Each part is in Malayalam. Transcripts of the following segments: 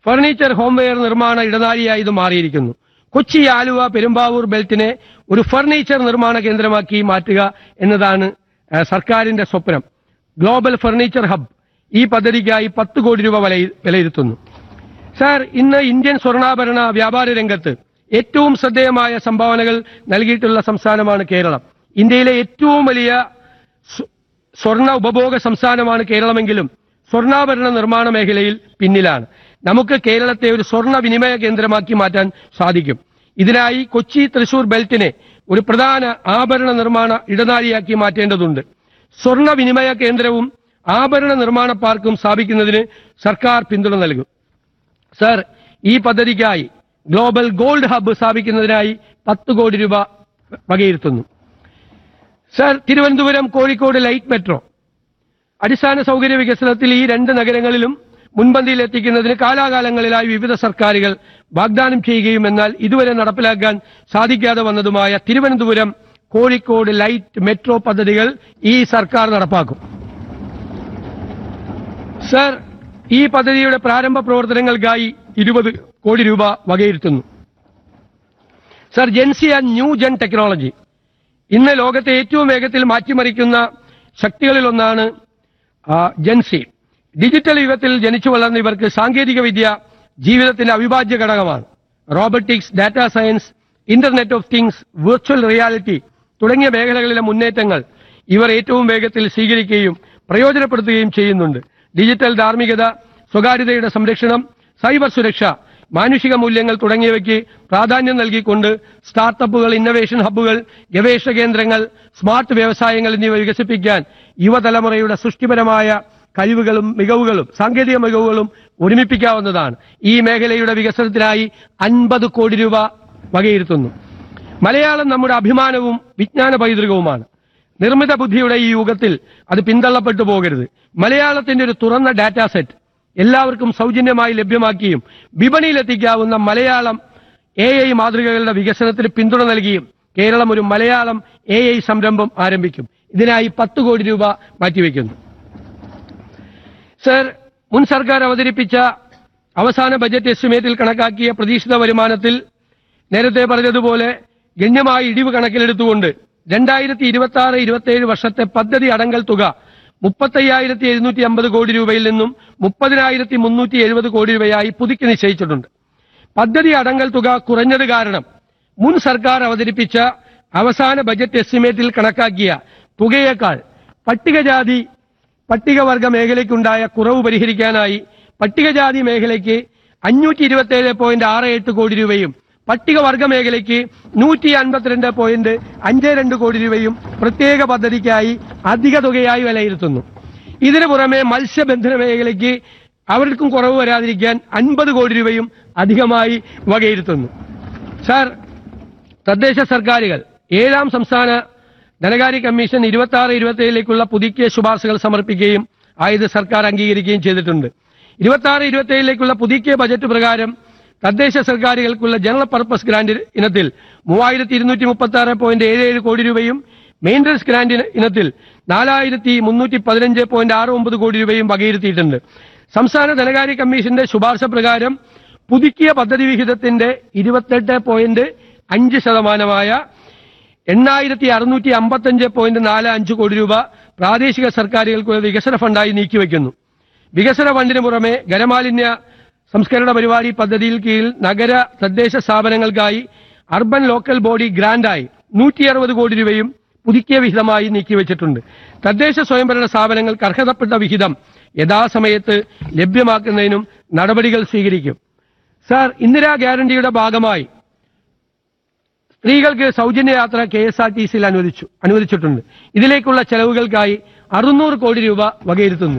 ഫർണിച്ചർ ഹോംവെയർ നിർമ്മാണ ഇടനാഴിയായി ഇത് മാറിയിരിക്കുന്നു കൊച്ചി ആലുവ പെരുമ്പാവൂർ ബെൽറ്റിനെ ഒരു ഫർണിച്ചർ നിർമ്മാണ കേന്ദ്രമാക്കി മാറ്റുക എന്നതാണ് ആ, സർക്കാരിന്റെ സ്വപ്നം ഗ്ലോബൽ ഫർണിച്ചർ ഹബ് ഈ പദ്ധതിക്കായി പത്ത് കോടി രൂപ വിലയി- വിലയിരുത്തുന്നു സാർ ഇന്ന് ഇന്ത്യൻ സ്വർണ്ണാഭരണ വ്യാപാര രംഗത്ത് ഏറ്റവും ശ്രദ്ധേയമായ സംഭാവനകൾ നൽകിയിട്ടുള്ള സംസ്ഥാനമാണ് കേരളം ഇന്ത്യയിലെ ഏറ്റവും വലിയ സ്വ- സ്വർണ്ണ ഉപഭോഗ സംസ്ഥാനമാണ് കേരളമെങ്കിലും സ്വർണ്ണാഭരണ നിർമ്മാണ മേഖലയിൽ പിന്നിലാണ് നമുക്ക് കേരളത്തെ ഒരു സ്വർണ്ണ വിനിമയ കേന്ദ്രമാക്കി മാറ്റാൻ സാധിക്കും ഇതിനായി കൊച്ചി തൃശൂർ ബെൽറ്റിനെ ഒരു പ്രധാന ആഭരണ നിർമ്മാണ ഇടനാഴിയാക്കി മാറ്റേണ്ടതുണ്ട് സ്വർണ്ണ വിനിമയ കേന്ദ്രവും ആഭരണ നിർമ്മാണ പാർക്കും സ്ഥാപിക്കുന്നതിന് സർക്കാർ പിന്തുണ നൽകും സർ ഈ പദ്ധതിക്കായി ഗ്ലോബൽ ഗോൾഡ് ഹബ്ബ് സ്ഥാപിക്കുന്നതിനായി പത്ത് കോടി രൂപ വകയിരുത്തുന്നു sir Thiruvananthapuram Kozhikode light metro അടിസ്ഥാന സൗകര്യ വികസനത്തിൽ ഈ രണ്ട് നഗരങ്ങളിലും മുൻപന്തിയിൽ എത്തിക്കുന്നതിന് കാലാകാലങ്ങളിലായി വിവിധ സർക്കാരുകൾ വാഗ്ദാനം ചെയ്യുകയും എന്നാൽ ഇതുവരെ നടപ്പിലാക്കാൻ സാധിക്കാതെ വന്നതുമായ തിരുവനന്തപുരം കോഴിക്കോട് ലൈറ്റ് മെട്രോ പദ്ധതികൾ ഈ സർക്കാർ നടപ്പാക്കും സർ ഈ പദ്ധതിയുടെ പ്രാരംഭ പ്രവർത്തനങ്ങൾക്കായി ഇരുപത് കോടി രൂപ വകയിരുത്തുന്നു sir Gen Z and new gen technology ഇന്ന് ലോകത്തെ ഏറ്റവും വേഗത്തിൽ മാറ്റിമറിക്കുന്ന ശക്തികളിലൊന്നാണ് ആ, ജെൻസി ഡിജിറ്റൽ യുഗത്തിൽ ജനിച്ചു വളർന്ന ഇവർക്ക് സാങ്കേതിക വിദ്യ ജീവിതത്തിന്റെ അവിഭാജ്യ ഘടകമാണ് robotics data science internet of things virtual reality തുടങ്ങിയ മേഖലകളിലെ മുന്നേറ്റങ്ങൾ ഇവർ ഏറ്റവും വേഗത്തിൽ സ്വീകരിക്കുകയും പ്രയോജനപ്പെടുത്തുകയും ചെയ്യുന്നുണ്ട് ഡിജിറ്റൽ ധാർമ്മികത സ്വകാര്യതയുടെ സംരക്ഷണം സൈബർ സുരക്ഷ മാനുഷിക മൂല്യങ്ങൾ തുടങ്ങിയവയ്ക്ക് പ്രാധാന്യം നൽകിക്കൊണ്ട് സ്റ്റാർട്ടപ്പുകൾ ഇന്നവേഷൻ ഹബ്ബുകൾ ഗവേഷണ കേന്ദ്രങ്ങൾ സ്മാർട്ട് വ്യവസായങ്ങൾ എന്നിവ വികസിപ്പിക്കാൻ യുവതലമുറയുടെ സൃഷ്ടിപരമായ കഴിവുകളും മികവുകളും സാങ്കേതിക മികവുകളും ഒരുമിപ്പിക്കാവുന്നതാണ് ഈ മേഖലയുടെ വികസനത്തിനായി അൻപത് കോടി രൂപ വകയിരുത്തുന്നു മലയാളം നമ്മുടെ അഭിമാനവും വിജ്ഞാന പൈതൃകവുമാണ് നിർമ്മിത ബുദ്ധിയുടെ ഈ യുഗത്തിൽ അത് പിന്തള്ളപ്പെട്ടു പോകരുത് മലയാളത്തിന്റെ ഒരു തുറന്ന ഡാറ്റാ സെറ്റ് എല്ലാവർക്കും സൗജന്യമായി ലഭ്യമാക്കിയും വിപണിയിലെത്തിക്കാവുന്ന മലയാളം എ ഐ മാതൃകകളുടെ വികസനത്തിന് പിന്തുണ നൽകിയും കേരളം ഒരു മലയാളം എ ഐ സംരംഭം ആരംഭിക്കും ഇതിനായി പത്ത് കോടി രൂപ മാറ്റിവെക്കുന്നു സർ മുൻ സർക്കാർ അവതരിപ്പിച്ച അവസാന ബജറ്റ് എസ്റ്റിമേറ്റിൽ കണക്കാക്കിയ പ്രതീക്ഷിത വരുമാനത്തിൽ നേരത്തെ പറഞ്ഞതുപോലെ ഗണ്യമായ ഇടിവ് കണക്കിലെടുത്തുകൊണ്ട് രണ്ടായിരത്തി ഇരുപത്തി ആറ് ഇരുപത്തിയേഴ് വർഷത്തെ പദ്ധതി അടങ്കൽ തുക മുപ്പത്തയ്യായിരത്തി എഴുന്നൂറ്റി അമ്പത് കോടി രൂപയിൽ നിന്നും മുപ്പതിനായിരത്തി മുന്നൂറ്റി എഴുപത് കോടി രൂപയായി പുതുക്കി നിശ്ചയിച്ചിട്ടുണ്ട് പദ്ധതി അടങ്കൽ തുക കുറഞ്ഞത് കാരണം മുൻ സർക്കാർ അവതരിപ്പിച്ച അവസാന ബജറ്റ് എസ്റ്റിമേറ്റിൽ കണക്കാക്കിയ തുകയേക്കാൾ പട്ടികജാതി പട്ടികവർഗ മേഖലയ്ക്കുണ്ടായ കുറവ് പരിഹരിക്കാനായി പട്ടികജാതി മേഖലയ്ക്ക് അഞ്ഞൂറ്റി ഇരുപത്തിയേഴ് പോയിന്റ് ആറ് എട്ട് കോടി രൂപയും പട്ടികവർഗ മേഖലയ്ക്ക് നൂറ്റി അൻപത്തിരണ്ട് പോയിന്റ് അഞ്ച് രണ്ട് കോടി രൂപയും പ്രത്യേക പദ്ധതിക്കായി അധിക തുകയായി വിലയിരുത്തുന്നു ഇതിനു പുറമെ മത്സ്യബന്ധന മേഖലയ്ക്ക് അവർക്കും കുറവ് വരാതിരിക്കാൻ അൻപത് കോടി രൂപയും അധികമായി വകയിരുത്തുന്നു സാർ തദ്ദേശ സർക്കാരുകൾ ഏഴാം സംസ്ഥാന ധനകാര്യ കമ്മീഷൻ ഇരുപത്തി ആറ് ഇരുപത്തിയേഴിലേക്കുള്ള പുതുക്കിയ ശുപാർശകൾ സമർപ്പിക്കുകയും ആയത് സർക്കാർ അംഗീകരിക്കുകയും ചെയ്തിട്ടുണ്ട് ഇരുപത്തി ആറ് ഇരുപത്തിയേഴിലേക്കുള്ള പുതുക്കിയ ബജറ്റ് പ്രകാരം തദ്ദേശ സർക്കാരുകൾക്കുള്ള ജനറൽ പർപ്പസ് ഗ്രാന്റ് ഇനത്തിൽ മൂവായിരത്തി ഇരുന്നൂറ്റി മുപ്പത്തി ആറ് പോയിന്റ് ഏഴ് ഏഴ് കോടി രൂപയും മെയിൻ്റനൻസ് ഗ്രാന്റ് ഇന- ഇനത്തിൽ നാലായിരത്തി മുന്നൂറ്റി പതിനഞ്ച് പോയിന്റ് ആറ് ഒമ്പത് കോടി രൂപയും വകയിരുത്തിയിട്ടുണ്ട് സംസ്ഥാന ധനകാര്യ കമ്മീഷന്റെ ശുപാർശ പ്രകാരം പുതുക്കിയ പദ്ധതി വിഹിതത്തിന്റെ ഇരുപത്തെട്ട് പോയിന്റ് അഞ്ച് ശതമാനമായ എണ്ണായിരത്തി അറുന്നൂറ്റി അമ്പത്തഞ്ച് പോയിന്റ് നാല് അഞ്ച് കോടി രൂപ പ്രാദേശിക സർക്കാരുകൾക്കുള്ള വികസന ഫണ്ടായി നീക്കിവെക്കുന്നു വികസന ഫണ്ടിന് പുറമെ ഖരമാലിന്യ സംസ്കരണ പരിപാടി പദ്ധതിയിൽ കീഴിൽ നഗര തദ്ദേശ സ്ഥാപനങ്ങൾക്കായി അർബൻ ലോക്കൽ ബോഡി ഗ്രാന്റായി നൂറ്റി അറുപത് കോടി രൂപയും പുതുക്കിയ വിഹിതമായി നീക്കിവെച്ചിട്ടുണ്ട് തദ്ദേശ സ്വയംഭരണ സ്ഥാപനങ്ങൾക്ക് അർഹതപ്പെട്ട വിഹിതം യഥാസമയത്ത് ലഭ്യമാക്കുന്നതിനും നടപടികൾ സ്വീകരിക്കും സാർ ഇന്ദിരാ ഗ്യാരണ്ടിയുടെ ഭാഗമായി സ്ത്രീകൾക്ക് സൗജന്യ യാത്ര കെ എസ് ആർ ടി സിയിൽ അനുവദിച്ചു അനുവദിച്ചിട്ടുണ്ട് ഇതിലേക്കുള്ള ചെലവുകൾക്കായി അറുന്നൂറ് കോടി രൂപ വകയിരുത്തുന്നു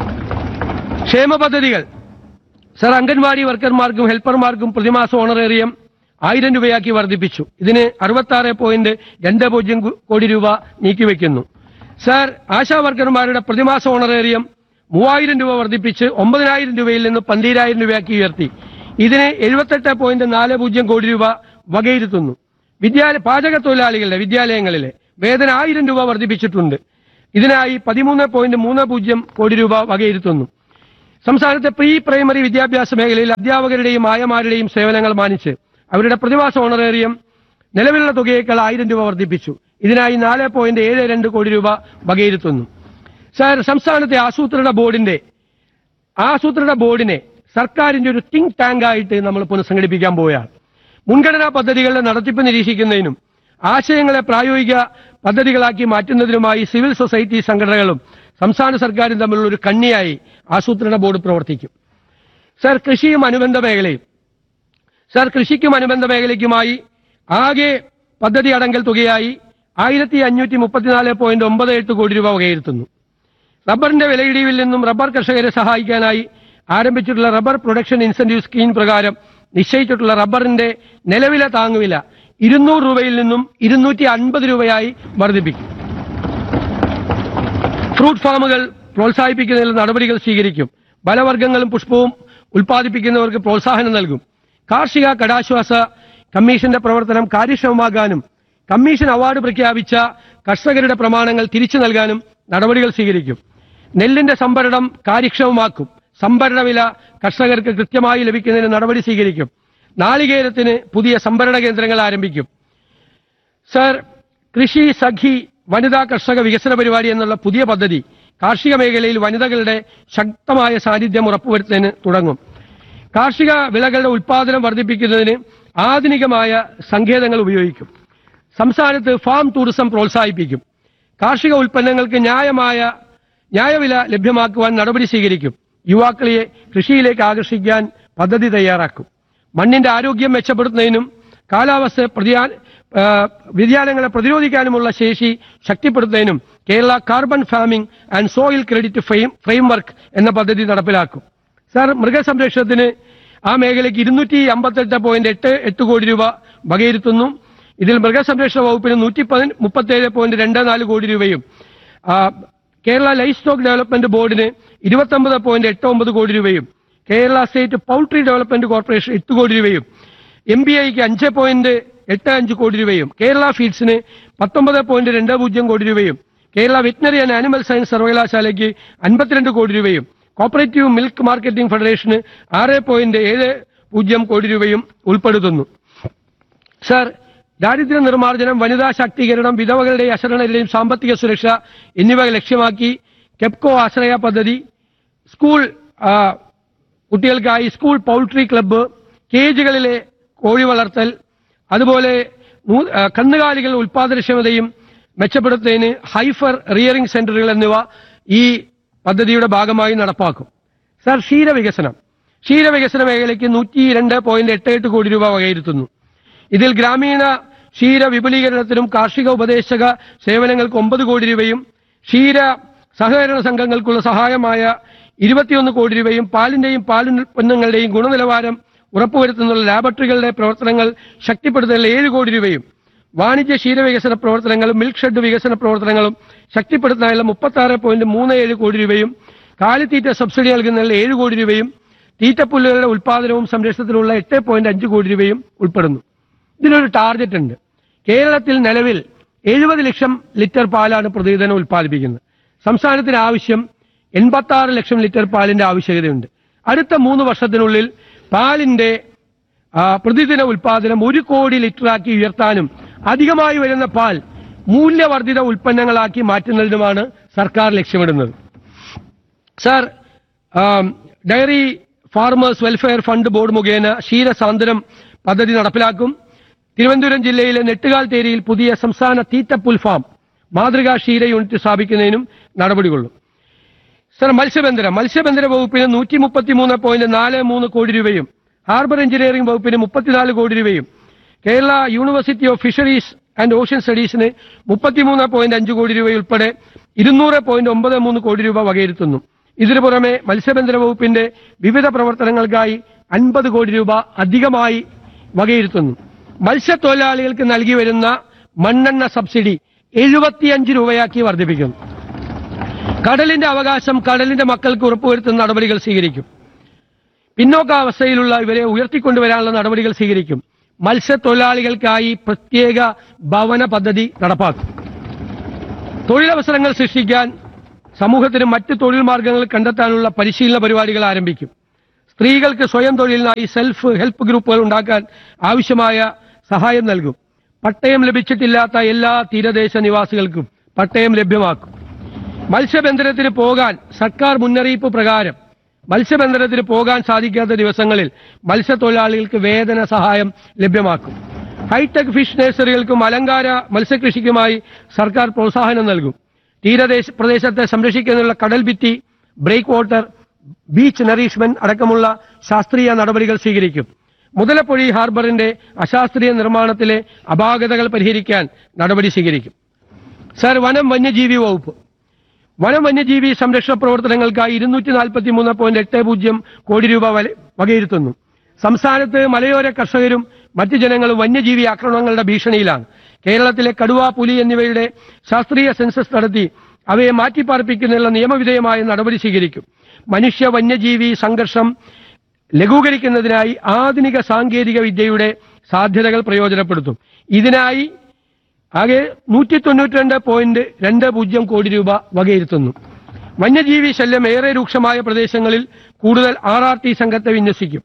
ക്ഷേമ പദ്ധതികൾ സർ അംഗൻവാടി വർക്കർമാർക്കും ഹെൽപ്പർമാർക്കും പ്രതിമാസ ഓണറേറിയം ആയിരം രൂപയാക്കി വർദ്ധിപ്പിച്ചു ഇതിന് അറുപത്തി ആറ് പോയിന്റ് രണ്ട് പൂജ്യം കു- കോടി രൂപ നീക്കിവെക്കുന്നു സർ ആശാ വർക്കർമാരുടെ പ്രതിമാസ ഓണറേറിയം മൂവായിരം രൂപ വർദ്ധിപ്പിച്ച് ഒമ്പതിനായിരം രൂപയിൽ നിന്ന് പന്തീരായിരം രൂപയാക്കി ഉയർത്തി ഇതിന് എഴുപത്തെട്ട് പോയിന്റ് നാല് പൂജ്യം കോടി രൂപ വകയിരുത്തുന്നു വിദ്യാലയ പാചക തൊഴിലാളികളുടെ വിദ്യാലയങ്ങളിലെ വേതന ആയിരം രൂപ വർദ്ധിപ്പിച്ചിട്ടുണ്ട് ഇതിനായി പതിമൂന്ന് പോയിന്റ് മൂന്ന് പൂജ്യം കോടി രൂപ വകയിരുത്തുന്നു സംസ്ഥാനത്തെ പ്രീ പ്രൈമറി വിദ്യാഭ്യാസ മേഖലയിൽ അധ്യാപകരുടെയും ആയമാരുടെയും സേവനങ്ങൾ മാനിച്ച് അവരുടെ പ്രതിമാസ ഓണറേറിയം നിലവിലുള്ള തുകയേക്കാൾ ആയിരം രൂപ വർദ്ധിപ്പിച്ചു ഇതിനായി നാല് പോയിന്റ് ഏഴ് രണ്ട് കോടി രൂപ വകയിരുത്തുന്നു സാർ സംസ്ഥാനത്തെ ആസൂത്രണ ബോർഡിന്റെ ആസൂത്രണ ബോർഡിനെ സർക്കാരിന്റെ ഒരു തിങ്ക് ടാങ്ക് ആയിട്ട് നമ്മൾ പുനഃസംഘടിപ്പിക്കാൻ പോവുകയാണ് മുൻഗണനാ പദ്ധതികളുടെ നടത്തിപ്പ് നിരീക്ഷിക്കുന്നതിനും ആശയങ്ങളെ പ്രായോഗിക പദ്ധതികളാക്കി മാറ്റുന്നതിനുമായി സിവിൽ സൊസൈറ്റി സംഘടനകളും സംസ്ഥാന സർക്കാരും തമ്മിലുള്ള ഒരു കണ്ണിയായി ആസൂത്രണ ബോർഡ് പ്രവർത്തിക്കും സർ കൃഷിയും അനുബന്ധ മേഖലയും സർ കൃഷിക്കും അനുബന്ധ മേഖലയ്ക്കുമായി ആകെ പദ്ധതി അടങ്കൽ തുകയായി ആയിരത്തി അഞ്ഞൂറ്റി മുപ്പത്തിനാല് പോയിന്റ് ഒമ്പത് എട്ട് കോടി രൂപ വകയിരുത്തുന്നു റബ്ബറിന്റെ വിലയിടിവിൽ നിന്നും റബ്ബർ കർഷകരെ സഹായിക്കാനായി ആരംഭിച്ചിട്ടുള്ള റബ്ബർ പ്രൊഡക്ഷൻ ഇൻസെന്റീവ് സ്കീം പ്രകാരം നിശ്ചയിച്ചിട്ടുള്ള റബ്ബറിന്റെ നിലവിലെ താങ്ങുവില ഇരുന്നൂറ് രൂപയിൽ നിന്നും ഇരുന്നൂറ്റി അൻപത് രൂപയായി വർദ്ധിപ്പിക്കും ഫ്രൂട്ട് ഫാമുകൾ പ്രോത്സാഹിപ്പിക്കുന്നതിൽ നടപടികൾ സ്വീകരിക്കും ബലവർഗ്ഗങ്ങളും പുഷ്പവും ഉൽപ്പാദിപ്പിക്കുന്നവർക്ക് പ്രോത്സാഹനം നൽകും കാർഷിക കടാശ്വാസ കമ്മീഷന്റെ പ്രവർത്തനം കാര്യക്ഷമമാകാനും കമ്മീഷൻ അവാർഡ് പ്രഖ്യാപിച്ച കർഷകരുടെ പ്രമാണങ്ങൾ തിരിച്ചു നൽകാനും നടപടികൾ സ്വീകരിക്കും നെല്ലിന്റെ സംഭരണം കാര്യക്ഷമമാക്കും സംഭരണ വില കർഷകർക്ക് കൃത്യമായി ലഭിക്കുന്നതിന് നടപടി സ്വീകരിക്കും നാളികേരത്തിന് പുതിയ സംഭരണ കേന്ദ്രങ്ങൾ ആരംഭിക്കും സർ കൃഷി സഖി വനിതാ കർഷക വികസന പരിപാടി എന്നുള്ള പുതിയ പദ്ധതി കാർഷിക മേഖലയിൽ വനിതകളുടെ ശക്തമായ സാന്നിധ്യം ഉറപ്പുവരുത്തുന്നതിന് തുടങ്ങും കാർഷിക വിളകളുടെ ഉൽപാദനം വർദ്ധിപ്പിക്കുന്നതിന് ആധുനികമായ സങ്കേതങ്ങൾ ഉപയോഗിക്കും സംസ്ഥാനത്ത് ഫാം ടൂറിസം പ്രോത്സാഹിപ്പിക്കും കാർഷിക ഉൽപ്പന്നങ്ങൾക്ക് ന്യായമായ ന്യായവില ലഭ്യമാക്കുവാൻ നടപടി സ്വീകരിക്കും യുവാക്കളെ കൃഷിയിലേക്ക് ആകർഷിക്കാൻ പദ്ധതി തയ്യാറാക്കും മണ്ണിന്റെ ആരോഗ്യം മെച്ചപ്പെടുത്തുന്നതിനും കാലാവസ്ഥ പ്രതിയാ ആ, വ്യതിയാനങ്ങളെ പ്രതിരോധിക്കാനുമുള്ള ശേഷി ശക്തിപ്പെടുത്തുന്നതിനും Kerala carbon farming and soil credit frame framework എന്ന പദ്ധതി നടപ്പിലാക്കും സാർ മൃഗസംരക്ഷണത്തിന് ആ മേഖലയ്ക്ക് ഇരുന്നൂറ്റി അമ്പത്തെട്ട് പോയിന്റ് എട്ട് എട്ട് കോടി രൂപ വകയിരുത്തുന്നു ഇതിൽ മൃഗസംരക്ഷണ വകുപ്പിന് നൂറ്റി മുപ്പത്തേഴ് പോയിന്റ് രണ്ട് നാല് കോടി രൂപയും ആ, കേരള ലൈഫ് സ്റ്റോക്ക് ഡെവലപ്മെന്റ് ബോർഡിന് ഇരുപത്തൊമ്പത് പോയിന്റ് എട്ട് ഒമ്പത് കോടി രൂപയും Kerala state poultry development corporation എട്ട് കോടി രൂപയും എം ബി ഐക്ക് അഞ്ച് പോയിന്റ് എട്ട് അഞ്ച് കോടി രൂപയും കേരള ഫീഡ്സിന് പത്തൊമ്പത് പോയിന്റ് രണ്ട് പൂജ്യം കോടി രൂപയും Kerala veterinary and animal science സർവകലാശാലയ്ക്ക് അൻപത്തിരണ്ട് കോടി രൂപയും കോപ്പറേറ്റീവ് മിൽക്ക് മാർക്കറ്റിംഗ് ഫെഡറേഷന് ആറ് പോയിന്റ് ഏഴ് പൂജ്യം കോടി രൂപയും ഉൾപ്പെടുത്തുന്നു സർ ദാരിദ്ര്യ നിർമ്മാർജ്ജനം വനിതാ ശാക്തീകരണം വിധവകളുടെയും അശരണരുടെയും സാമ്പത്തിക സുരക്ഷ എന്നിവ ലക്ഷ്യമാക്കി കെപ്കോ ആശ്രയ പദ്ധതി സ്കൂൾ ആ, കുട്ടികൾക്കായി സ്കൂൾ പൗൾട്രി ക്ലബ്ബ് കേജുകളിലെ കോഴി വളർത്തൽ അതുപോലെ നൂ- ആ, കന്നുകാലികൾ ഉൽപാദനക്ഷമതയും മെച്ചപ്പെടുത്തുന്നതിന് ഹൈഫർ റിയറിംഗ് സെന്ററുകൾ എന്നിവ ഈ പദ്ധതിയുടെ ഭാഗമായി നടപ്പാക്കും സർ ക്ഷീരവികസനം ക്ഷീരവികസന മേഖലയ്ക്ക് നൂറ്റി രണ്ട് പോയിന്റ് എട്ട് എട്ട് കോടി രൂപ വകയിരുത്തുന്നു ഇതിൽ ഗ്രാമീണ ക്ഷീര വിപുലീകരണത്തിനും കാർഷിക ഉപദേശക സേവനങ്ങൾക്ക് ഒമ്പത് കോടി രൂപയും ക്ഷീര സഹകരണ സംഘങ്ങൾക്കുള്ള സഹായമായ ഇരുപത്തിയൊന്ന് കോടി രൂപയും പാലിന്റെയും പാലുൽപ്പന്നങ്ങളുടെയും ഗുണനിലവാരം ഉറപ്പുവരുത്തുന്നുള്ള ലാബറട്ടറികളുടെ പ്രവർത്തനങ്ങൾ ശക്തിപ്പെടുത്തുന്നതിൽ ഏഴ് കോടി രൂപയും വാണിജ്യ ക്ഷീരവികസന പ്രവർത്തനങ്ങളും മിൽക്ക് ഷെഡ് വികസന പ്രവർത്തനങ്ങളും ശക്തിപ്പെടുത്തുന്നതിനുള്ള മുപ്പത്തി ആറ് പോയിന്റ് മൂന്ന് ഏഴ് കോടി രൂപയും കാലിത്തീറ്റ സബ്സിഡി നൽകുന്നതിൽ ഏഴ് കോടി രൂപയും തീറ്റപ്പുല്ലുകളുടെ ഉൽപാദനവും സംരക്ഷണത്തിനുള്ള എട്ട് പോയിന്റ് അഞ്ച് കോടി രൂപയും ഉൾപ്പെടുന്നു ഇതിനൊരു ടാർഗറ്റ് ഉണ്ട് കേരളത്തിൽ നിലവിൽ എഴുപത് ലക്ഷം ലിറ്റർ പാലാണ് പ്രതിദിനം ഉൽപ്പാദിപ്പിക്കുന്നത് സംസ്ഥാനത്തിന് ആവശ്യം എൺപത്തി ആറ് ലക്ഷം ലിറ്റർ പാലിന്റെ ആവശ്യകതയുണ്ട് അടുത്ത മൂന്ന് വർഷത്തിനുള്ളിൽ പാലിന്റെ ആ, പ്രതിദിന ഉൽപാദനം ഒരു കോടി ലിറ്ററാക്കി ഉയർത്താനും അധികമായി വരുന്ന പാൽ മൂല്യവർദ്ധിത ഉൽപ്പന്നങ്ങളാക്കി മാറ്റുന്നതിനുമാണ് സർക്കാർ ലക്ഷ്യമിടുന്നത് sir um, dairy farmers welfare fund board മുഖേന ക്ഷീരസാന്ത്വനം പദ്ധതി നടപ്പിലാക്കും തിരുവനന്തപുരം ജില്ലയിലെ നെട്ടുകാൽ തേരിയിൽ പുതിയ സംസ്ഥാന തീറ്റപ്പുൽ ഫാം മാതൃകാ ക്ഷീര യൂണിറ്റ് സ്ഥാപിക്കുന്നതിനും നടപടികൊള്ളും സർ മത്സ്യബന്ധനം മത്സ്യബന്ധന വകുപ്പിന് നൂറ്റി മുപ്പത്തിമൂന്ന് പോയിന്റ് നാല് മൂന്ന് കോടി രൂപയും ഹാർബർ എഞ്ചിനീയറിംഗ് വകുപ്പിന് മുപ്പത്തിനാല് കോടി രൂപയും Kerala university of fisheries and ocean സ്റ്റഡീസിന് മുപ്പത്തിമൂന്ന് പോയിന്റ് അഞ്ച് കോടി രൂപയുൾപ്പെടെ ഇരുന്നൂറ് പോയിന്റ് ഒമ്പത് മൂന്ന് കോടി രൂപ വകയിരുത്തുന്നു ഇതിനു പുറമെ മത്സ്യബന്ധന വകുപ്പിന്റെ വിവിധ പ്രവർത്തനങ്ങൾക്കായി അൻപത് കോടി രൂപ അധികമായി വകയിരുത്തുന്നു മത്സ്യത്തൊഴിലാളികൾക്ക് നൽകി വരുന്ന മണ്ണെണ്ണ സബ്സിഡി എഴുപത്തിയഞ്ച് രൂപയാക്കി വർദ്ധിപ്പിക്കുന്നു കടലിന്റെ അവകാശം കടലിന്റെ മക്കൾക്ക് ഉറപ്പുവരുത്തുന്ന നടപടികൾ സ്വീകരിക്കും പിന്നോക്കാവസ്ഥയിലുള്ള ഇവരെ ഉയർത്തിക്കൊണ്ടുവരാനുള്ള നടപടികൾ സ്വീകരിക്കും മത്സ്യത്തൊഴിലാളികൾക്കായി പ്രത്യേക ഭവന പദ്ധതി നടപ്പാക്കും തൊഴിലവസരങ്ങൾ സൃഷ്ടിക്കാൻ സമൂഹത്തിന് മറ്റ് തൊഴിൽ മാർഗങ്ങൾ കണ്ടെത്താനുള്ള പരിശീലന പരിപാടികൾ ആരംഭിക്കും സ്ത്രീകൾക്ക് സ്വയം തൊഴിലിനായി സെൽഫ് ഹെൽപ്പ് ഗ്രൂപ്പുകൾ ഉണ്ടാക്കാൻ ആവശ്യമായ സഹായം നൽകും പട്ടയം ലഭിച്ചിട്ടില്ലാത്ത എല്ലാ തീരദേശ നിവാസികൾക്കും പട്ടയം ലഭ്യമാക്കും മത്സ്യബന്ധനത്തിന് പോകാൻ സർക്കാർ മുന്നറിയിപ്പ് പ്രകാരം മത്സ്യബന്ധനത്തിന് പോകാൻ സാധിക്കാത്ത ദിവസങ്ങളിൽ മത്സ്യത്തൊഴിലാളികൾക്ക് വേതന സഹായം ലഭ്യമാക്കും ഹൈടെക് ഫിഷ് നഴ്സറികൾക്കും അലങ്കാര മത്സ്യകൃഷിക്കുമായി സർക്കാർ പ്രോത്സാഹനം നൽകും തീരദേശ പ്രദേശത്തെ സംരക്ഷിക്കുന്നതിനുള്ള കടൽ ഭിത്തി ബ്രേക്ക് വാട്ടർ ബീച്ച് നറീഷ്മെന്റ് അടക്കമുള്ള ശാസ്ത്രീയ നടപടികൾ സ്വീകരിക്കും മുതലപ്പൊഴി ഹാർബറിന്റെ അശാസ്ത്രീയ നിർമ്മാണത്തിലെ അപാകതകൾ പരിഹരിക്കാൻ നടപടി സ്വീകരിക്കും സർ വനം വന്യജീവി വകുപ്പ് വനം വന്യജീവി സംരക്ഷണ പ്രവർത്തനങ്ങൾക്കായി ഇരുന്നൂറ്റി നാൽപ്പത്തി മൂന്ന് പോയിന്റ് എട്ട് പൂജ്യം കോടി രൂപ വല- വകയിരുത്തുന്നു സംസ്ഥാനത്ത് മലയോര കർഷകരും മറ്റ് ജനങ്ങളും വന്യജീവി ആക്രമണങ്ങളുടെ ഭീഷണിയിലാണ് കേരളത്തിലെ കടുവ പുലി എന്നിവയുടെ ശാസ്ത്രീയ സെൻസസ് നടത്തി അവയെ മാറ്റിപ്പാർപ്പിക്കുന്നതിനുള്ള നിയമവിധേയമായ നടപടി സ്വീകരിക്കും മനുഷ്യ വന്യജീവി സംഘർഷം ലഘൂകരിക്കുന്നതിനായി ആധുനിക സാങ്കേതിക വിദ്യയുടെ സാധ്യതകൾ പ്രയോജനപ്പെടുത്തും ഇതിനായി ആകെ നൂറ്റി തൊണ്ണൂറ്റിരണ്ട് പോയിന്റ് രണ്ട് പൂജ്യം കോടി രൂപ വകയിരുത്തുന്നു വന്യജീവി ശല്യം ഏറെ രൂക്ഷമായ പ്രദേശങ്ങളിൽ കൂടുതൽ ആർ ആർ ടി സംഘത്തെ വിന്യസിക്കും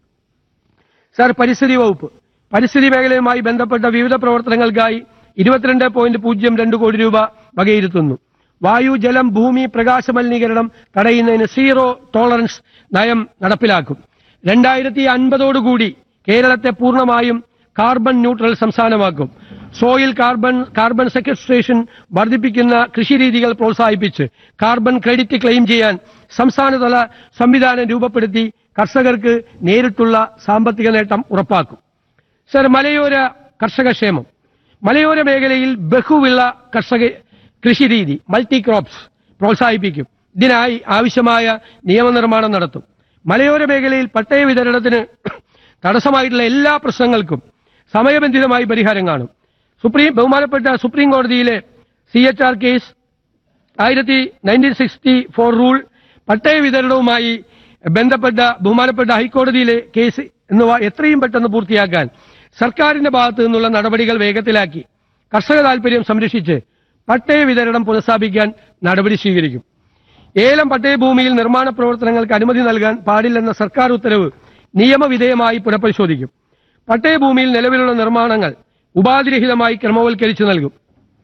സാർ പരിസ്ഥിതി വകുപ്പ് പരിസ്ഥിതി മേഖലയുമായി ബന്ധപ്പെട്ട വിവിധ പ്രവർത്തനങ്ങൾക്കായി ഇരുപത്തിരണ്ട് പോയിന്റ് പൂജ്യം രണ്ട് കോടി രൂപ വകയിരുത്തുന്നു വായു ജലം ഭൂമി പ്രകാശ മലിനീകരണം തടയുന്നതിന് സീറോ ടോളറൻസ് നയം നടപ്പിലാക്കും രണ്ടായിരത്തി അൻപതോടുകൂടി കേരളത്തെ പൂർണ്ണമായും കാർബൺ ന്യൂട്രൽ സംസ്ഥാനമാക്കും സോയിൽ കാർബൺ കാർബൺ സെക്വസ്ട്രേഷൻ വർദ്ധിപ്പിക്കുന്ന കൃഷിരീതികൾ പ്രോത്സാഹിപ്പിച്ച് കാർബൺ ക്രെഡിറ്റ് ക്ലെയിം ചെയ്യാൻ സംസ്ഥാനതല സംവിധാനം രൂപപ്പെടുത്തി കർഷകർക്ക് നേരിട്ടുള്ള സാമ്പത്തിക നേട്ടം ഉറപ്പാക്കും സർ മലയോര കർഷക ക്ഷേമം മലയോര മേഖലയിൽ ബഹുവിള കർഷക കൃഷിരീതി മൾട്ടി ക്രോപ്സ് പ്രോത്സാഹിപ്പിക്കും ഇതിനായി ആവശ്യമായ നിയമനിർമ്മാണം നടത്തും മലയോര മേഖലയിൽ പട്ടയ വിതരണത്തിന് തടസ്സമായിട്ടുള്ള എല്ലാ പ്രശ്നങ്ങൾക്കും സമയബന്ധിതമായി പരിഹാരം കാണും സുപ്രീം ബഹുമാനപ്പെട്ട സുപ്രീം കോടതിയിലെ സി എച്ച് ആർ കേസ് ആയിരത്തി നയൻറ്റീൻ സിക്സ്റ്റി ഫോർ റൂൾ പട്ടയ വിതരണവുമായി ബന്ധപ്പെട്ട ബഹുമാനപ്പെട്ട ഹൈക്കോടതിയിലെ കേസ് എന്നിവ എത്രയും പെട്ടെന്ന് പൂർത്തിയാക്കാൻ സർക്കാരിന്റെ ഭാഗത്തു നിന്നുള്ള നടപടികൾ വേഗത്തിലാക്കി കർഷക താൽപര്യം സംരക്ഷിച്ച് പട്ടയ വിതരണം പുനഃസ്ഥാപിക്കാൻ നടപടി സ്വീകരിക്കും ഏലം പട്ടയഭൂമിയിൽ നിർമ്മാണ പ്രവർത്തനങ്ങൾക്ക് അനുമതി നൽകാൻ പാടില്ലെന്ന സർക്കാർ ഉത്തരവ് നിയമവിധേയമായി പുനഃപരിശോധിക്കും പട്ടയഭൂമിയിൽ നിലവിലുള്ള നിർമ്മാണങ്ങൾ ഉപാധിരഹിതമായി ക്രമവൽക്കരിച്ചു നൽകും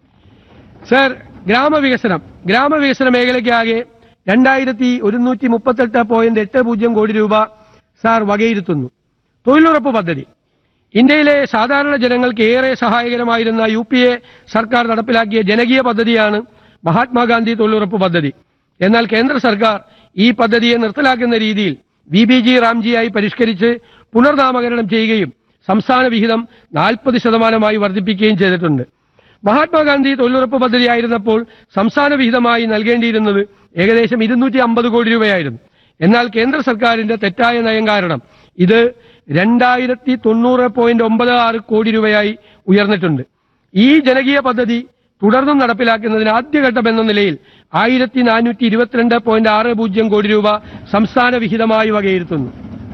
സർ ഗ്രാമവികസനം ഗ്രാമവികസന മേഖലയ്ക്കാകെ രണ്ടായിരത്തി ഒരുന്നൂറ്റി മുപ്പത്തെട്ട് പോയിന്റ് എട്ട് പൂജ്യം കോടി രൂപ സാർ വകയിരുത്തുന്നു തൊഴിലുറപ്പ് പദ്ധതി ഇന്ത്യയിലെ സാധാരണ ജനങ്ങൾക്ക് ഏറെ സഹായകരമായിരുന്ന യു പി എ സർക്കാർ നടപ്പിലാക്കിയ ജനകീയ പദ്ധതിയാണ് മഹാത്മാഗാന്ധി തൊഴിലുറപ്പ് പദ്ധതി എന്നാൽ കേന്ദ്ര സർക്കാർ ഈ പദ്ധതിയെ നിർത്തലാക്കുന്ന രീതിയിൽ വി ബി ജി റാംജിയായി പരിഷ്കരിച്ച് പുനർനാമകരണം ചെയ്യുകയും സംസ്ഥാന വിഹിതം നാൽപ്പത് ശതമാനമായി വർദ്ധിപ്പിക്കുകയും ചെയ്തിട്ടുണ്ട് മഹാത്മാഗാന്ധി തൊഴിലുറപ്പ് പദ്ധതിയായിരുന്നപ്പോൾ സംസ്ഥാന വിഹിതമായി നൽകേണ്ടിയിരുന്നത് ഏകദേശം ഇരുന്നൂറ്റി അമ്പത് കോടി രൂപയായിരുന്നു എന്നാൽ കേന്ദ്ര സർക്കാരിന്റെ തെറ്റായ നയം കാരണം ഇത് രണ്ടായിരത്തി തൊണ്ണൂറ് പോയിന്റ് ഒമ്പത് ആറ് കോടി രൂപയായി ഉയർന്നിട്ടുണ്ട് ഈ ജനകീയ പദ്ധതി തുടർന്നും നടപ്പിലാക്കുന്നതിന് ആദ്യഘട്ടം എന്ന നിലയിൽ ആയിരത്തി നാനൂറ്റി ഇരുപത്തിരണ്ട് പോയിന്റ് ആറ് പൂജ്യം കോടി രൂപ സംസ്ഥാന വിഹിതമായി വകയിരുത്തുന്നു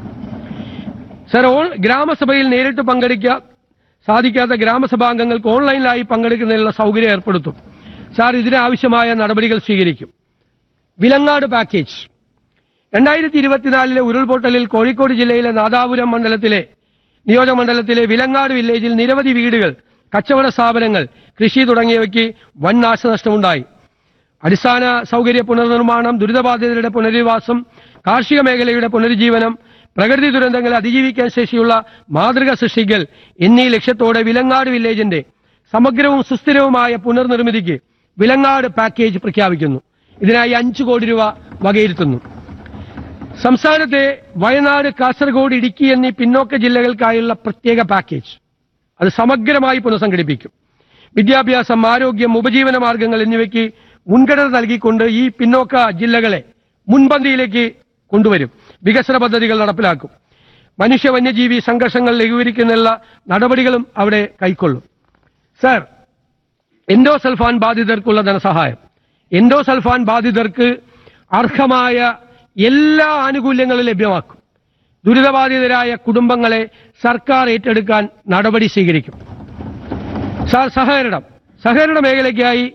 സർ ഓൺ ഗ്രാമസഭയിൽ നേരിട്ട് പങ്കെടുക്കാൻ സാധിക്കാത്ത ഗ്രാമസഭാംഗങ്ങൾക്ക് ഓൺലൈനിലായി പങ്കെടുക്കുന്നതിനുള്ള സൗകര്യം ഏർപ്പെടുത്തും സാർ ഇതിനാവശ്യമായ നടപടികൾ സ്വീകരിക്കും വിലങ്ങാട് പാക്കേജ് രണ്ടായിരത്തി ഇരുപത്തിനാലിലെ ഉരുൾപൊട്ടലിൽ കോഴിക്കോട് ജില്ലയിലെ നാദാപുരം മണ്ഡലത്തിലെ നിയോജകമണ്ഡലത്തിലെ വിലങ്ങാട് വില്ലേജിൽ നിരവധി വീടുകൾ കച്ചവട സ്ഥാപനങ്ങൾ കൃഷി തുടങ്ങിയവയ്ക്ക് വൻ നാശനഷ്ടമുണ്ടായി അടിസ്ഥാന സൗകര്യ പുനർനിർമ്മാണം ദുരിതബാധിതരുടെ പുനരധിവാസം കാർഷിക മേഖലയുടെ പുനരുജ്ജീവനം പ്രകൃതി ദുരന്തങ്ങളെ അതിജീവിക്കാൻ ശേഷിയുള്ള മാതൃക സൃഷ്ടിക്കൽ എന്നീ ലക്ഷ്യത്തോടെ വിലങ്ങാട് വില്ലേജിന്റെ സമഗ്രവും സുസ്ഥിരവുമായ പുനർനിർമ്മിതിക്ക് വിലങ്ങാട് പാക്കേജ് പ്രഖ്യാപിക്കുന്നു ഇതിനായി അഞ്ചു കോടി രൂപ വകയിരുത്തുന്നു സംസ്ഥാനത്തെ വയനാട് കാസർഗോഡ് ഇടുക്കി എന്നീ പിന്നോക്ക ജില്ലകൾക്കായുള്ള പ്രത്യേക പാക്കേജ് അത് സമഗ്രമായി പുനഃസംഘടിപ്പിക്കും വിദ്യാഭ്യാസം ആരോഗ്യം ഉപജീവന മാർഗങ്ങൾ എന്നിവയ്ക്ക് മുൻഗണന നൽകിക്കൊണ്ട് ഈ പിന്നോക്ക ജില്ലകളെ മുൻപന്തിയിലേക്ക് കൊണ്ടുവരും വികസന പദ്ധതികൾ നടപ്പിലാക്കും മനുഷ്യ വന്യജീവി സംഘർഷങ്ങൾ ലഘൂകരിക്കുന്നതിനുള്ള നടപടികളും അവിടെ കൈക്കൊള്ളും സർ എൻഡോസൾഫാൻ ബാധിതർക്കുള്ള ധനസഹായം എൻഡോസൾഫാൻ ബാധിതർക്ക് അർഹമായ എല്ലാ ആനുകൂല്യങ്ങളും ലഭ്യമാക്കും ദുരിതബാധിതരായ കുടുംബങ്ങളെ സർക്കാർ ഏറ്റെടുക്കാൻ നടപടി സ്വീകരിക്കും സാർ സഹകരണം സഹകരണ മേഖലയ്ക്കായി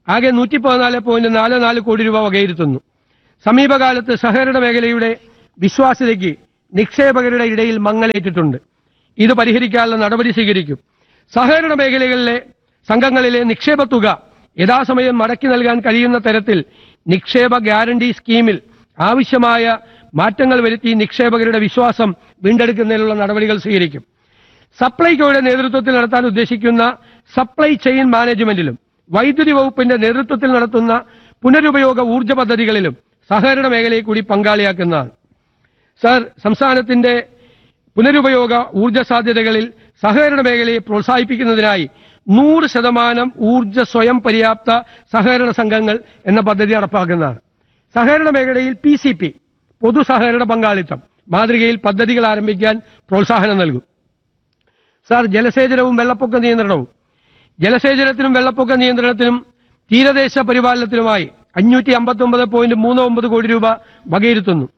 ആകെ നൂറ്റി പതിനാല് പോയിന്റ് നാല് നാല് കോടി രൂപ വകയിരുത്തുന്നു സമീപകാലത്ത് സഹകരണ മേഖലയുടെ വിശ്വാസ്യതയ്ക്ക് നിക്ഷേപകരുടെ ഇടയിൽ മങ്ങലേറ്റിട്ടുണ്ട് ഇത് പരിഹരിക്കാനുള്ള നടപടി സ്വീകരിക്കും സഹകരണ മേഖലകളിലെ സംഘങ്ങളിലെ നിക്ഷേപ തുക യഥാസമയം മടക്കി നൽകാൻ കഴിയുന്ന തരത്തിൽ നിക്ഷേപ ഗ്യാരണ്ടി സ്കീമിൽ ആവശ്യമായ മാറ്റങ്ങൾ വരുത്തി നിക്ഷേപകരുടെ വിശ്വാസം വീണ്ടെടുക്കുന്നതിനുള്ള നടപടികൾ സ്വീകരിക്കും സപ്ലൈകോയുടെ നേതൃത്വത്തിൽ നടത്താൻ ഉദ്ദേശിക്കുന്ന സപ്ലൈ ചെയിൻ മാനേജ്മെന്റിലും വൈദ്യുതി വകുപ്പിന്റെ നേതൃത്വത്തിൽ നടത്തുന്ന പുനരുപയോഗ ഊർജ്ജ പദ്ധതികളിലും സഹകരണ മേഖലയെ കൂടി പങ്കാളിയാക്കുന്നതാണ് സർ സംസ്ഥാനത്തിന്റെ പുനരുപയോഗ ഊർജ്ജ സാധ്യതകളിൽ സഹകരണ മേഖലയെ പ്രോത്സാഹിപ്പിക്കുന്നതിനായി നൂറ് ശതമാനം ഊർജ്ജ സ്വയം പര്യാപ്ത സഹകരണ സംഘങ്ങൾ എന്ന പദ്ധതി നടപ്പാക്കുന്നതാണ് സഹകരണ മേഖലയിൽ പി സി പി പൊതു സഹകരണ പങ്കാളിത്തം മാതൃകയിൽ പദ്ധതികൾ ആരംഭിക്കാൻ പ്രോത്സാഹനം നൽകും സാർ ജലസേചനവും വെള്ളപ്പൊക്ക നിയന്ത്രണവും ജലസേചനത്തിനും വെള്ളപ്പൊക്ക നിയന്ത്രണത്തിനും തീരദേശ പരിപാലനത്തിനുമായി അഞ്ഞൂറ്റി അമ്പത്തി ഒമ്പത് പോയിന്റ് മൂന്ന് ഒമ്പത് കോടി രൂപ വകയിരുത്തുന്നു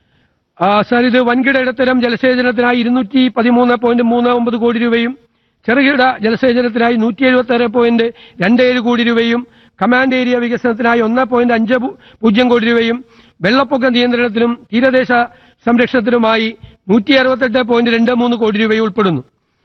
ആ, സാർ ഇത് വൻകിട ഇടത്തരം ജലസേചനത്തിനായി ഇരുന്നൂറ്റി പതിമൂന്ന് പോയിന്റ് മൂന്ന് ഒമ്പത് കോടി രൂപയും ചെറുകിട ജലസേചനത്തിനായി നൂറ്റി എഴുപത്തി ആറ് പോയിന്റ് രണ്ട് ഏഴ് കോടി രൂപയും കമാൻഡ് ഏരിയ വികസനത്തിനായി ഒന്ന് പോയിന്റ് അഞ്ച് പു- പൂജ്യം കോടി രൂപയും വെള്ളപ്പൊക്ക നിയന്ത്രണത്തിനും തീരദേശ സംരക്ഷണത്തിനുമായി നൂറ്റി അറുപത്തെട്ട് പോയിന്റ് രണ്ട് മൂന്ന് കോടി രൂപയും ഉൾപ്പെടുന്നു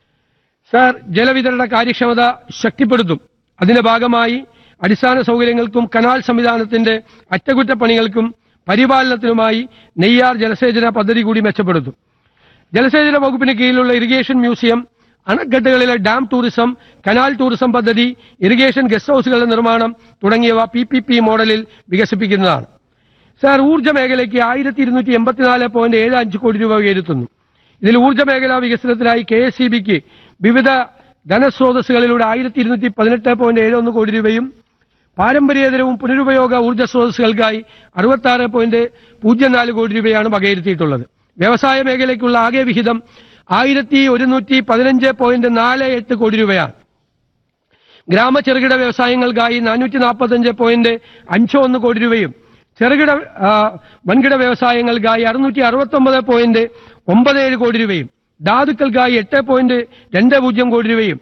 സാർ ജലവിതരണ കാര്യക്ഷമത ശക്തിപ്പെടുത്തും അതിന്റെ ഭാഗമായി അടിസ്ഥാന സൗകര്യങ്ങൾക്കും കനാൽ സംവിധാനത്തിന്റെ അറ്റകുറ്റപ്പണികൾക്കും പരിപാലനത്തിനുമായി നെയ്യാർ ജലസേചന പദ്ധതി കൂടി മെച്ചപ്പെടുത്തും ജലസേചന വകുപ്പിന് കീഴിലുള്ള ഇറിഗേഷൻ മ്യൂസിയം അണക്കെട്ടുകളിലെ ഡാം ടൂറിസം കനാൽ ടൂറിസം പദ്ധതി ഇറിഗേഷൻ ഗസ്റ്റ് ഹൌസുകളുടെ നിർമ്മാണം തുടങ്ങിയവ പി പി പി മോഡലിൽ വികസിപ്പിക്കുന്നതാണ് സാർ ഊർജ്ജ മേഖലയ്ക്ക് ആയിരത്തി ഇരുന്നൂറ്റി എൺപത്തിനാല് പോയിന്റ് ഏഴ് അഞ്ച് കോടി രൂപ ഉയരുത്തുന്നു ഇതിൽ ഊർജ്ജ മേഖലാ വികസനത്തിനായി കെ എസ് സി ബിക്ക് വിവിധ ധനസ്രോതസ്സുകളിലൂടെ ആയിരത്തി ഇരുന്നൂറ്റി പതിനെട്ട് പോയിന്റ് ഏഴ് ഒന്ന് കോടി രൂപയും പാരമ്പര്യേതരവും പുനരുപയോഗ ഊർജ്ജ സ്രോതസ്സുകൾക്കായി അറുപത്തി ആറ് പോയിന്റ് പൂജ്യം നാല് കോടി രൂപയാണ് വകയിരുത്തിയിട്ടുള്ളത് വ്യവസായ മേഖലയ്ക്കുള്ള ആകെ വിഹിതം ആയിരത്തി ഒരുന്നൂറ്റി പതിനഞ്ച് പോയിന്റ് നാല് എട്ട് കോടി രൂപയാണ് ഗ്രാമ ചെറുകിട വ്യവസായങ്ങൾക്കായി നാനൂറ്റി നാൽപ്പത്തഞ്ച് പോയിന്റ് അഞ്ച് ഒന്ന് കോടി രൂപയും ചെറുകിട ആ, വൻകിട വ്യവസായങ്ങൾക്കായി അറുന്നൂറ്റി അറുപത്തി ഒമ്പത് പോയിന്റ് ഒമ്പത് ഏഴ് കോടി രൂപയും ധാതുക്കൾക്കായി എട്ട് പോയിന്റ് രണ്ട് പൂജ്യം കോടി രൂപയും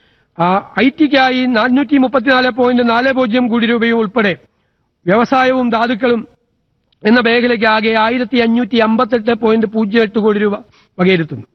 ഐ ടിക്കായി നാനൂറ്റി മുപ്പത്തിനാല് പോയിന്റ് നാല് പൂജ്യം കോടി രൂപയും ഉൾപ്പെടെ വ്യവസായവും ധാതുക്കളും എന്ന മേഖലയ്ക്ക് ആകെ ആയിരത്തി അഞ്ഞൂറ്റി അമ്പത്തെട്ട് പോയിന്റ് പൂജ്യം എട്ട് കോടി രൂപ വകയിരുത്തുന്നു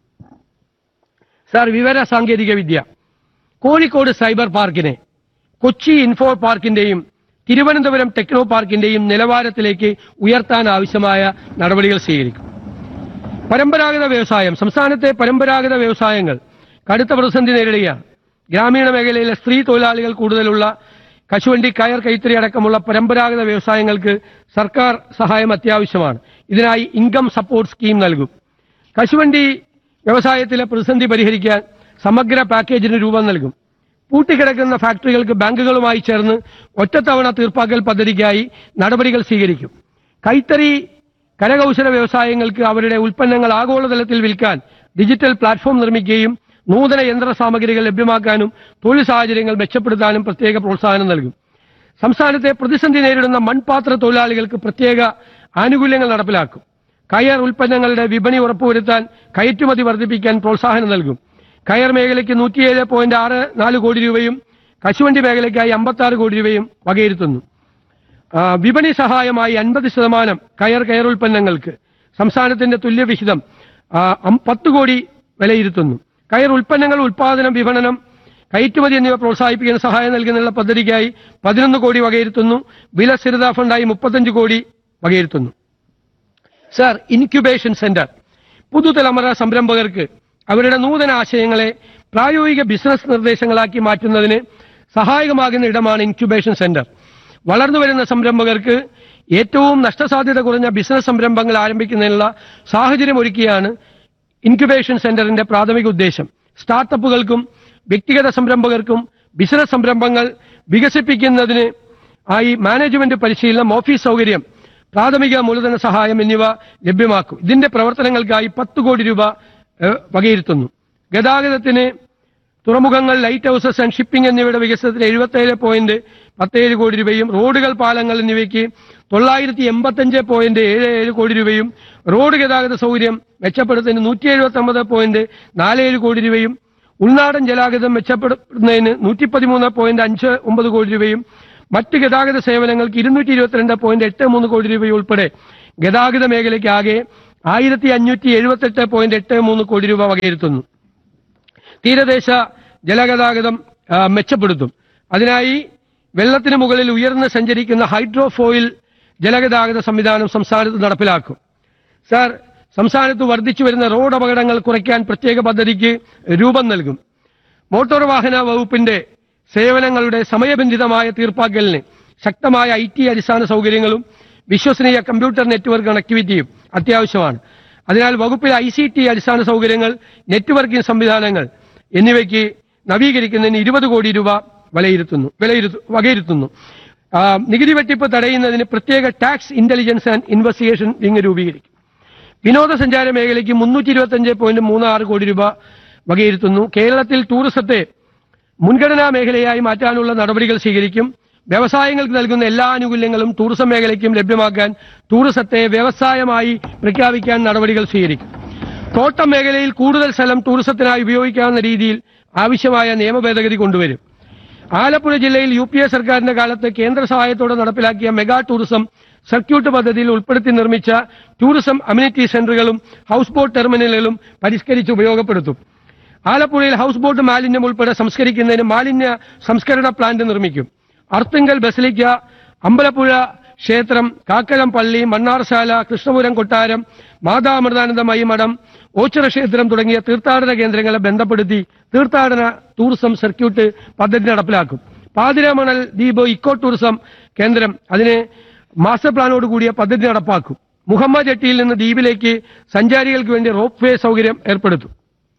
സാർ വിവര സാങ്കേതിക വിദ്യ കോഴിക്കോട് സൈബർ പാർക്കിനെ കൊച്ചി ഇൻഫോ പാർക്കിന്റെയും തിരുവനന്തപുരം ടെക്നോ പാർക്കിന്റെയും നിലവാരത്തിലേക്ക് ഉയർത്താൻ ആവശ്യമായ നടപടികൾ സ്വീകരിക്കും പരമ്പരാഗത വ്യവസായം സംസ്ഥാനത്തെ പരമ്പരാഗത വ്യവസായങ്ങൾ കടുത്ത പ്രതിസന്ധി നേരിടുകയാണ് ഗ്രാമീണ മേഖലയിലെ സ്ത്രീ തൊഴിലാളികൾ കൂടുതലുള്ള കശുവണ്ടി കയർ കൈത്തറി അടക്കമുള്ള പരമ്പരാഗത വ്യവസായങ്ങൾക്ക് സർക്കാർ സഹായം അത്യാവശ്യമാണ് ഇതിനായി ഇൻകം സപ്പോർട്ട് സ്കീം നൽകും കശുവണ്ടി വ്യവസായത്തിലെ പ്രതിസന്ധി പരിഹരിക്കാൻ സമഗ്ര പാക്കേജിന് രൂപം നൽകും പൂട്ടിക്കിടക്കുന്ന ഫാക്ടറികൾക്ക് ബാങ്കുകളുമായി ചേർന്ന് ഒറ്റത്തവണ തീർപ്പാക്കൽ പദ്ധതിക്കായി നടപടികൾ സ്വീകരിക്കും കൈത്തറി കരകൗശല വ്യവസായങ്ങൾക്ക് അവരുടെ ഉൽപ്പന്നങ്ങൾ ആഗോളതലത്തിൽ വിൽക്കാൻ ഡിജിറ്റൽ പ്ലാറ്റ്ഫോം നിർമ്മിക്കുകയും നൂതന യന്ത്ര സാമഗ്രികൾ ലഭ്യമാക്കാനും തൊഴിൽ സാഹചര്യങ്ങൾ മെച്ചപ്പെടുത്താനും പ്രത്യേക പ്രോത്സാഹനം നൽകും സംസ്ഥാനത്തെ പ്രതിസന്ധി നേരിടുന്ന മൺപാത്ര തൊഴിലാളികൾക്ക് പ്രത്യേക ആനുകൂല്യങ്ങൾ നടപ്പിലാക്കും കയർ ഉൽപ്പന്നങ്ങളുടെ വിപണി ഉറപ്പുവരുത്താൻ കയറ്റുമതി വർദ്ധിപ്പിക്കാൻ പ്രോത്സാഹനം നൽകും കയർ മേഖലയ്ക്ക് നൂറ്റിയേഴ് പോയിന്റ് ആറ് നാല് കോടി രൂപയും കശുവണ്ടി മേഖലയ്ക്കായി അമ്പത്തി ആറ് കോടി രൂപയും വകയിരുത്തുന്നു ആ, വിപണി സഹായമായി അൻപത് ശതമാനം കയർ കയർ ഉൽപ്പന്നങ്ങൾക്ക് സംസ്ഥാനത്തിന്റെ തുല്യവിഹിതം ആ, അം- പത്ത് കോടി വിലയിരുത്തുന്നു കയർ ഉൽപ്പന്നങ്ങൾ ഉൽപാദനം വിപണനം കയറ്റുമതി എന്നിവ പ്രോത്സാഹിപ്പിക്കാൻ സഹായം നൽകുന്നതിനുള്ള പദ്ധതിക്കായി പതിനൊന്ന് കോടി വകയിരുത്തുന്നു വില സ്ഥിരതാ ഫണ്ടായി മുപ്പത്തഞ്ച് കോടി വകയിരുത്തുന്നു സാർ ഇൻക്യുബേഷൻ സെന്റർ പുതുതലമുറ സംരംഭകർക്ക് അവരുടെ നൂതന ആശയങ്ങളെ പ്രായോഗിക ബിസിനസ് നിർദ്ദേശങ്ങളാക്കി മാറ്റുന്നതിന് സഹായകമാകുന്ന ഇടമാണ് ഇൻക്യുബേഷൻ സെന്റർ വളർന്നുവരുന്ന സംരംഭകർക്ക് ഏറ്റവും നഷ്ടസാധ്യത കുറഞ്ഞ ബിസിനസ് സംരംഭങ്ങൾ ആരംഭിക്കുന്നതിനുള്ള സാഹചര്യം ഒരുക്കിയാണ് ഇൻക്യുബേഷൻ സെന്ററിന്റെ പ്രാഥമിക ഉദ്ദേശം സ്റ്റാർട്ടപ്പുകൾക്കും വ്യക്തിഗത സംരംഭകർക്കും ബിസിനസ് സംരംഭങ്ങൾ വികസിപ്പിക്കുന്നതിന് ആയി മാനേജ്മെന്റ് പരിശീലനം ഓഫീസ് സൗകര്യം പ്രാഥമിക മൂലധന സഹായം എന്നിവ ലഭ്യമാക്കും ഇതിന്റെ പ്രവർത്തനങ്ങൾക്കായി പത്ത് കോടി രൂപ ഏഹ്, വകയിരുത്തുന്നു ഗതാഗതത്തിന് തുറമുഖങ്ങൾ ലൈറ്റ് ഹൗസസ് ആൻഡ് ഷിപ്പിംഗ് എന്നിവയുടെ വികസനത്തിന് എഴുപത്തേഴ് പോയിന്റ് പത്തേഴ് കോടി രൂപയും റോഡുകൾ പാലങ്ങൾ എന്നിവയ്ക്ക് തൊള്ളായിരത്തി എൺപത്തഞ്ച് പോയിന്റ് ഏഴ് ഏഴ് കോടി രൂപയും റോഡ് ഗതാഗത സൗകര്യം മെച്ചപ്പെടുത്തുന്നതിന് നൂറ്റി എഴുപത്തി ഒമ്പത് പോയിന്റ് നാല് ഏഴ് കോടി രൂപയും ഉൾനാടൻ ജലാഗതം മെച്ചപ്പെടുത്തുന്നതിന് നൂറ്റി പതിമൂന്ന് പോയിന്റ് അഞ്ച് ഒമ്പത് കോടി രൂപയും മറ്റ് ഗതാഗത സേവനങ്ങൾക്ക് ഇരുന്നൂറ്റി ഇരുപത്തിരണ്ട് പോയിന്റ് എട്ട് മൂന്ന് കോടി രൂപയുൾപ്പെടെ ഗതാഗത മേഖലയ്ക്ക് ആകെ ആയിരത്തി അഞ്ഞൂറ്റി എഴുപത്തെട്ട് പോയിന്റ് എട്ട് മൂന്ന് കോടി രൂപ വകയിരുത്തുന്നു തീരദേശ ജലഗതാഗതം ആ, മെച്ചപ്പെടുത്തും അതിനായി വെള്ളത്തിന് മുകളിൽ ഉയർന്ന് സഞ്ചരിക്കുന്ന ഹൈഡ്രോഫോയിൽ ജലഗതാഗത സംവിധാനം സംസ്ഥാനത്ത് നടപ്പിലാക്കും സാർ സംസ്ഥാനത്ത് വർദ്ധിച്ചു വരുന്ന റോഡ് അപകടങ്ങൾ കുറയ്ക്കാൻ പ്രത്യേക പദ്ധതിക്ക് രൂപം നൽകും മോട്ടോർ വാഹന വകുപ്പിന്റെ സേവനങ്ങളുടെ സമയബന്ധിതമായ തീർപ്പാക്കലിന് ശക്തമായ ഐ ടി അടിസ്ഥാന സൗകര്യങ്ങളും വിശ്വസനീയ കമ്പ്യൂട്ടർ നെറ്റ്വർക്ക് കണക്ടിവിറ്റിയും അത്യാവശ്യമാണ് അതിനാൽ വകുപ്പിലെ ഐ സി ടി അടിസ്ഥാന സൗകര്യങ്ങൾ നെറ്റ്വർക്കിംഗ് സംവിധാനങ്ങൾ എന്നിവയ്ക്ക് നവീകരിക്കുന്നതിന് ഇരുപത് കോടി രൂപ വിലയിരുത്തുന്നു വിലയിരുത്തു വകയിരുത്തുന്നു ആ, നികുതി വെട്ടിപ്പ് തടയുന്നതിന് പ്രത്യേക tax intelligence and investigation wing രൂപീകരിക്കും വിനോദസഞ്ചാര മേഖലയ്ക്ക് മുന്നൂറ്റി ഇരുപത്തി അഞ്ച് പോയിന്റ് മൂന്ന് ആറ് കോടി രൂപ വകയിരുത്തുന്നു കേരളത്തിൽ ടൂറിസത്തെ മുൻഗണനാ മേഖലയായി മാറ്റാനുള്ള നടപടികൾ സ്വീകരിക്കും വ്യവസായങ്ങൾക്ക് നൽകുന്ന എല്ലാ ആനുകൂല്യങ്ങളും ടൂറിസം മേഖലയ്ക്കും ലഭ്യമാക്കാൻ ടൂറിസത്തെ വ്യവസായമായി പ്രഖ്യാപിക്കാൻ നടപടികൾ സ്വീകരിക്കും തോട്ടം മേഖലയിൽ കൂടുതൽ സ്ഥലം ടൂറിസത്തിനായി ഉപയോഗിക്കാവുന്ന രീതിയിൽ ആവശ്യമായ നിയമ ഭേദഗതി കൊണ്ടുവരും ആലപ്പുഴ ജില്ലയിൽ യു പി എ സർക്കാരിന്റെ കാലത്ത് കേന്ദ്ര സഹായത്തോടെ നടപ്പിലാക്കിയ മെഗാ ടൂറിസം സർക്യൂട്ട് പദ്ധതിയിൽ ഉൾപ്പെടുത്തി നിർമ്മിച്ച ടൂറിസം അമ്യൂണിറ്റി സെന്ററുകളും ഹൌസ് ബോട്ട് ടെർമിനലുകളും പരിഷ്കരിച്ച് ഉപയോഗപ്പെടുത്തും ആലപ്പുഴയിൽ ഹൌസ് ബോട്ട് മാലിന്യം ഉൾപ്പെടെ സംസ്കരിക്കുന്നതിന് മാലിന്യ സംസ്കരണ പ്ലാന്റ് നിർമ്മിക്കും അർത്തുങ്കൽ ബസലിക്ക അമ്പലപ്പുഴ ക്ഷേത്രം കാക്കളം പള്ളി മണ്ണാർശാല കൃഷ്ണപുരം കൊട്ടാരം മാതാമൃതാനന്ദമയി മഠം ഓച്ചിറ ക്ഷേത്രം തുടങ്ങിയ തീർത്ഥാടന കേന്ദ്രങ്ങളെ ബന്ധപ്പെടുത്തി തീർത്ഥാടന ടൂറിസം സർക്യൂട്ട് പദ്ധതി നടപ്പിലാക്കും പാതിരാമണൽ ദ്വീപ് ഇക്കോ ടൂറിസം കേന്ദ്രം അതിന് മാസ്റ്റർ പ്ലാനോട് കൂടിയ പദ്ധതി നടപ്പാക്കും മുഹമ്മദ് ജട്ടിയിൽ നിന്ന് ദ്വീപിലേക്ക് സഞ്ചാരികൾക്ക് വേണ്ടി റോപ്പ് വേ സൗകര്യം ഏർപ്പെടുത്തും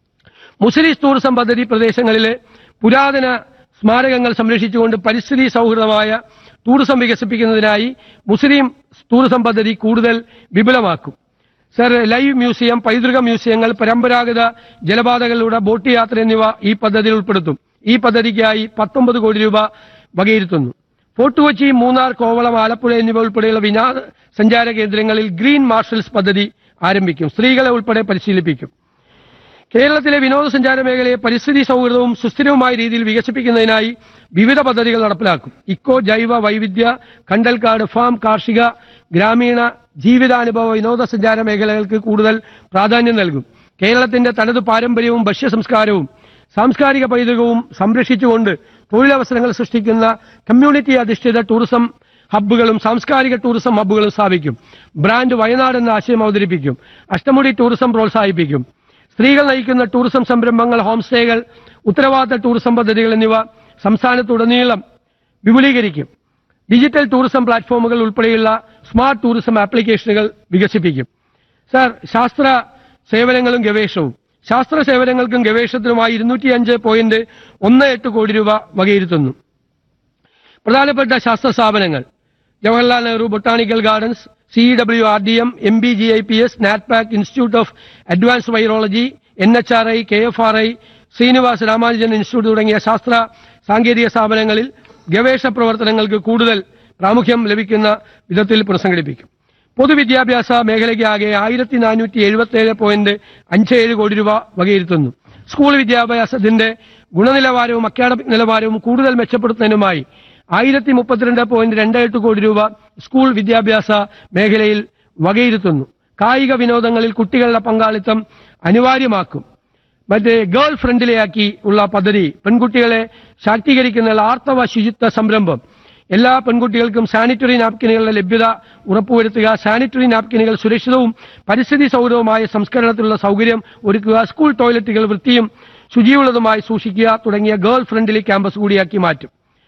മുസ്ലിം ടൂറിസം പദ്ധതി പ്രദേശങ്ങളിലെ പുരാതന സ്മാരകങ്ങൾ സംരക്ഷിച്ചുകൊണ്ട് പരിസ്ഥിതി സൗഹൃദമായ ടൂറിസം വികസിപ്പിക്കുന്നതിനായി മുസ്ലിം ടൂറിസം പദ്ധതി കൂടുതൽ വിപുലമാക്കും സർ ലൈവ് മ്യൂസിയം പൈതൃക മ്യൂസിയങ്ങൾ പരമ്പരാഗത ജലപാതകളിലൂടെ ബോട്ട് യാത്ര എന്നിവ ഈ പദ്ധതിയിൽ ഉൾപ്പെടുത്തും ഈ പദ്ധതിക്കായി പത്തൊമ്പത് കോടി രൂപ വകയിരുത്തുന്നു ഫോർട്ട് കൊച്ചി മൂന്നാർ കോവളം ആലപ്പുഴ എന്നിവ ഉൾപ്പെടെയുള്ള വിനോദ സഞ്ചാര കേന്ദ്രങ്ങളിൽ ഗ്രീൻ മാർഷൽസ് പദ്ധതി ആരംഭിക്കും സ്ത്രീകളെ ഉൾപ്പെടെ പരിശീലിപ്പിക്കും കേരളത്തിലെ വിനോദസഞ്ചാര മേഖലയെ പരിസ്ഥിതി സൗഹൃദവും സുസ്ഥിരവുമായ രീതിയിൽ വികസിപ്പിക്കുന്നതിനായി വിവിധ പദ്ധതികൾ നടപ്പിലാക്കും ഇക്കോ ജൈവ വൈവിധ്യ കണ്ടൽക്കാട് ഫാം കാർഷിക ഗ്രാമീണ ജീവിതാനുഭവ വിനോദസഞ്ചാര മേഖലകൾക്ക് കൂടുതൽ പ്രാധാന്യം നൽകും കേരളത്തിന്റെ തനത് പാരമ്പര്യവും ഭക്ഷ്യ സംസ്കാരവും സാംസ്കാരിക പൈതൃകവും സംരക്ഷിച്ചുകൊണ്ട് തൊഴിലവസരങ്ങൾ സൃഷ്ടിക്കുന്ന കമ്മ്യൂണിറ്റി അധിഷ്ഠിത ടൂറിസം ഹബ്ബുകളും സാംസ്കാരിക ടൂറിസം ഹബ്ബുകളും സ്ഥാപിക്കും ബ്രാൻഡ് വയനാട് എന്ന ആശയം അവതരിപ്പിക്കും അഷ്ടമുടി ടൂറിസം പ്രോത്സാഹിപ്പിക്കും സ്ത്രീകൾ നയിക്കുന്ന ടൂറിസം സംരംഭങ്ങൾ ഹോം സ്റ്റേകൾ ഉത്തരവാദിത്ത ടൂറിസം പദ്ധതികൾ എന്നിവ സംസ്ഥാനത്തുടനീളം വിപുലീകരിക്കും ഡിജിറ്റൽ ടൂറിസം പ്ലാറ്റ്ഫോമുകൾ ഉൾപ്പെടെയുള്ള സ്മാർട്ട് ടൂറിസം ആപ്ലിക്കേഷനുകൾ വികസിപ്പിക്കും സാർ ശാസ്ത്ര സേവനങ്ങളും ഗവേഷണവും ശാസ്ത്ര സേവനങ്ങൾക്കും ഗവേഷണത്തിനുമായി ഇരുന്നൂറ്റി അഞ്ച് പോയിന്റ് ഒന്ന് എട്ട് കോടി രൂപ വകയിരുത്തുന്നു പ്രധാനപ്പെട്ട ശാസ്ത്ര സ്ഥാപനങ്ങൾ Jawaharlal Nehru botanical gardens C W R D M M B G I P S NATPAC institute of advance virology N H R I K F R I Srinivas Ramanujan institute തുടങ്ങിയ ശാസ്ത്ര സാങ്കേതിക സ്ഥാപനങ്ങളിൽ ഗവേഷണ പ്രവർത്തനങ്ങൾക്ക് കൂടുതൽ പ്രാമുഖ്യം ലഭിക്കുന്ന വിധത്തിൽ പുനഃസംഘടിപ്പിക്കും പൊതുവിദ്യാഭ്യാസ മേഖലയ്ക്ക് ആകെ ആയിരത്തി നാനൂറ്റി എഴുപത്തി ഏഴ് പോയിന്റ് അഞ്ച് ഏഴ് കോടി രൂപ വകയിരുത്തുന്നു സ്കൂൾ വിദ്യാഭ്യാസത്തിന്റെ ഗുണനിലവാരവും അക്കാഡമിക് നിലവാരവും കൂടുതൽ മെച്ചപ്പെടുത്തുന്നതിനുമായി ആയിരത്തി മുപ്പത്തിരണ്ട് പോയിന്റ് രണ്ട് എട്ട് കോടി രൂപ സ്കൂൾ വിദ്യാഭ്യാസ മേഖലയിൽ വകയിരുത്തുന്നു കായിക വിനോദങ്ങളിൽ കുട്ടികളുടെ പങ്കാളിത്തം അനിവാര്യമാക്കും മറ്റേ ഗേൾ ഫ്രണ്ട്ലിയാക്കി ഉള്ള പദ്ധതി പെൺകുട്ടികളെ ശാക്തീകരിക്കുന്ന ആർത്തവ ശുചിത്വ സംരംഭം എല്ലാ പെൺകുട്ടികൾക്കും സാനിറ്ററി നാപ്കിനുകളുടെ ലഭ്യത ഉറപ്പുവരുത്തുക സാനിറ്ററി നാപ്കിനുകൾ സുരക്ഷിതവും പരിസ്ഥിതി സൗഹൃദവുമായ സംസ്കരണത്തിലുള്ള സൗകര്യം ഒരുക്കുക സ്കൂൾ ടോയ്ലറ്റുകൾ വൃത്തിയും ശുചിയുള്ളതുമായി സൂക്ഷിക്കുക തുടങ്ങിയ ഗേൾ ഫ്രണ്ട്ലി ക്യാമ്പസ് കൂടിയാക്കി മാറ്റും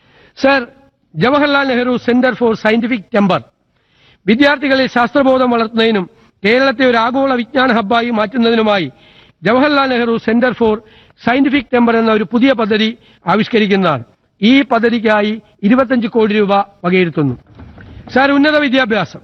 sir Jawaharlal Nehru centre for scientific temper വിദ്യാർത്ഥികളിൽ ശാസ്ത്രബോധം വളർത്തുന്നതിനും കേരളത്തെ ഒരു ആഗോള വിജ്ഞാന ഹബ്ബായി മാറ്റുന്നതിനുമായി Jawaharlal Nehru centre for scientific temper എന്ന ഒരു പുതിയ പദ്ധതി ആവിഷ്കരിക്കുന്നതാണ് ഈ പദ്ധതിക്കായി ഇരുപത്തഞ്ച് കോടി രൂപ വകയിരുത്തുന്നു സാർ ഉന്നത വിദ്യാഭ്യാസം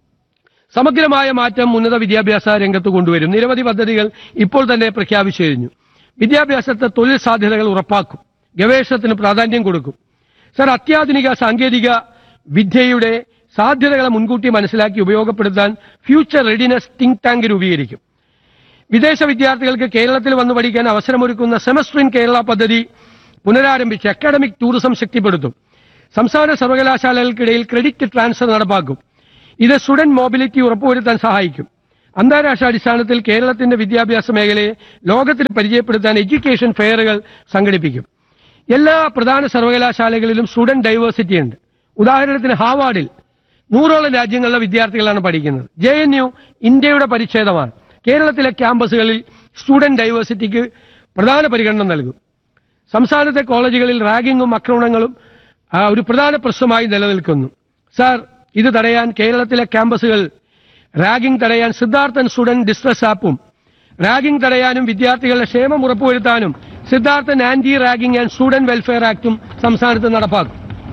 സമഗ്രമായ മാറ്റം ഉന്നത വിദ്യാഭ്യാസ രംഗത്ത് കൊണ്ടുവരും നിരവധി പദ്ധതികൾ ഇപ്പോൾ തന്നെ പ്രഖ്യാപിച്ചു കഴിഞ്ഞു വിദ്യാഭ്യാസത്തെ തൊഴിൽ സാധ്യതകൾ ഉറപ്പാക്കും ഗവേഷണത്തിന് പ്രാധാന്യം കൊടുക്കും സർ അത്യാധുനിക സാങ്കേതിക വിദ്യയുടെ സാധ്യതകളെ മുൻകൂട്ടി മനസ്സിലാക്കി ഉപയോഗപ്പെടുത്താൻ ഫ്യൂച്ചർ റെഡിനെസ് തിങ്ക് ടാങ്ക് രൂപീകരിക്കും വിദേശ വിദ്യാർത്ഥികൾക്ക് കേരളത്തിൽ വന്നു പഠിക്കാൻ അവസരമൊരുക്കുന്ന സെമസ്റ്റർ ഇൻ കേരള പദ്ധതി പുനരാരംഭിച്ച് അക്കാഡമിക് ടൂറിസം ശക്തിപ്പെടുത്തും സംസ്ഥാന സർവകലാശാലകൾക്കിടയിൽ ക്രെഡിറ്റ് ട്രാൻസ്ഫർ നടപ്പാക്കും ഇത് സ്റ്റുഡന്റ് മോബിലിറ്റി ഉറപ്പുവരുത്താൻ സഹായിക്കും അന്താരാഷ്ട്ര അടിസ്ഥാനത്തിൽ കേരളത്തിന്റെ വിദ്യാഭ്യാസ മേഖലയെ ലോകത്തിന് പരിചയപ്പെടുത്താൻ എഡ്യൂക്കേഷൻ ഫെയറുകൾ സംഘടിപ്പിക്കും എല്ലാ പ്രധാന സർവകലാശാലകളിലും സ്റ്റുഡന്റ് ഡൈവേഴ്സിറ്റി ഉണ്ട് ഉദാഹരണത്തിന് ഹാവാർഡിൽ നൂറോളം രാജ്യങ്ങളിലെ വിദ്യാർത്ഥികളാണ് പഠിക്കുന്നത് ജെ എൻ യു ഇന്ത്യയുടെ പരിച്ഛേദമാണ് കേരളത്തിലെ ക്യാമ്പസുകളിൽ സ്റ്റുഡന്റ് ഡൈവേഴ്സിറ്റിക്ക് പ്രധാന പരിഗണന നൽകും സംസ്ഥാനത്തെ കോളേജുകളിൽ റാഗിങ്ങും ആക്രമണങ്ങളും ആ, ഒരു പ്രധാന പ്രശ്നമായി നിലനിൽക്കുന്നു സാർ ഇത് തടയാൻ കേരളത്തിലെ ക്യാമ്പസുകൾ റാഗിംഗ് തടയാൻ സിദ്ധാർത്ഥൻ സ്റ്റുഡന്റ് ഡിസ്ട്രസ് ആപ്പും റാഗിംഗ് തടയാനും വിദ്യാർത്ഥികളുടെ ക്ഷേമം ഉറപ്പുവരുത്താനും Siddharthan anti ragging and student welfare ആക്ടും സംസ്ഥാനത്ത് നടപ്പാക്കും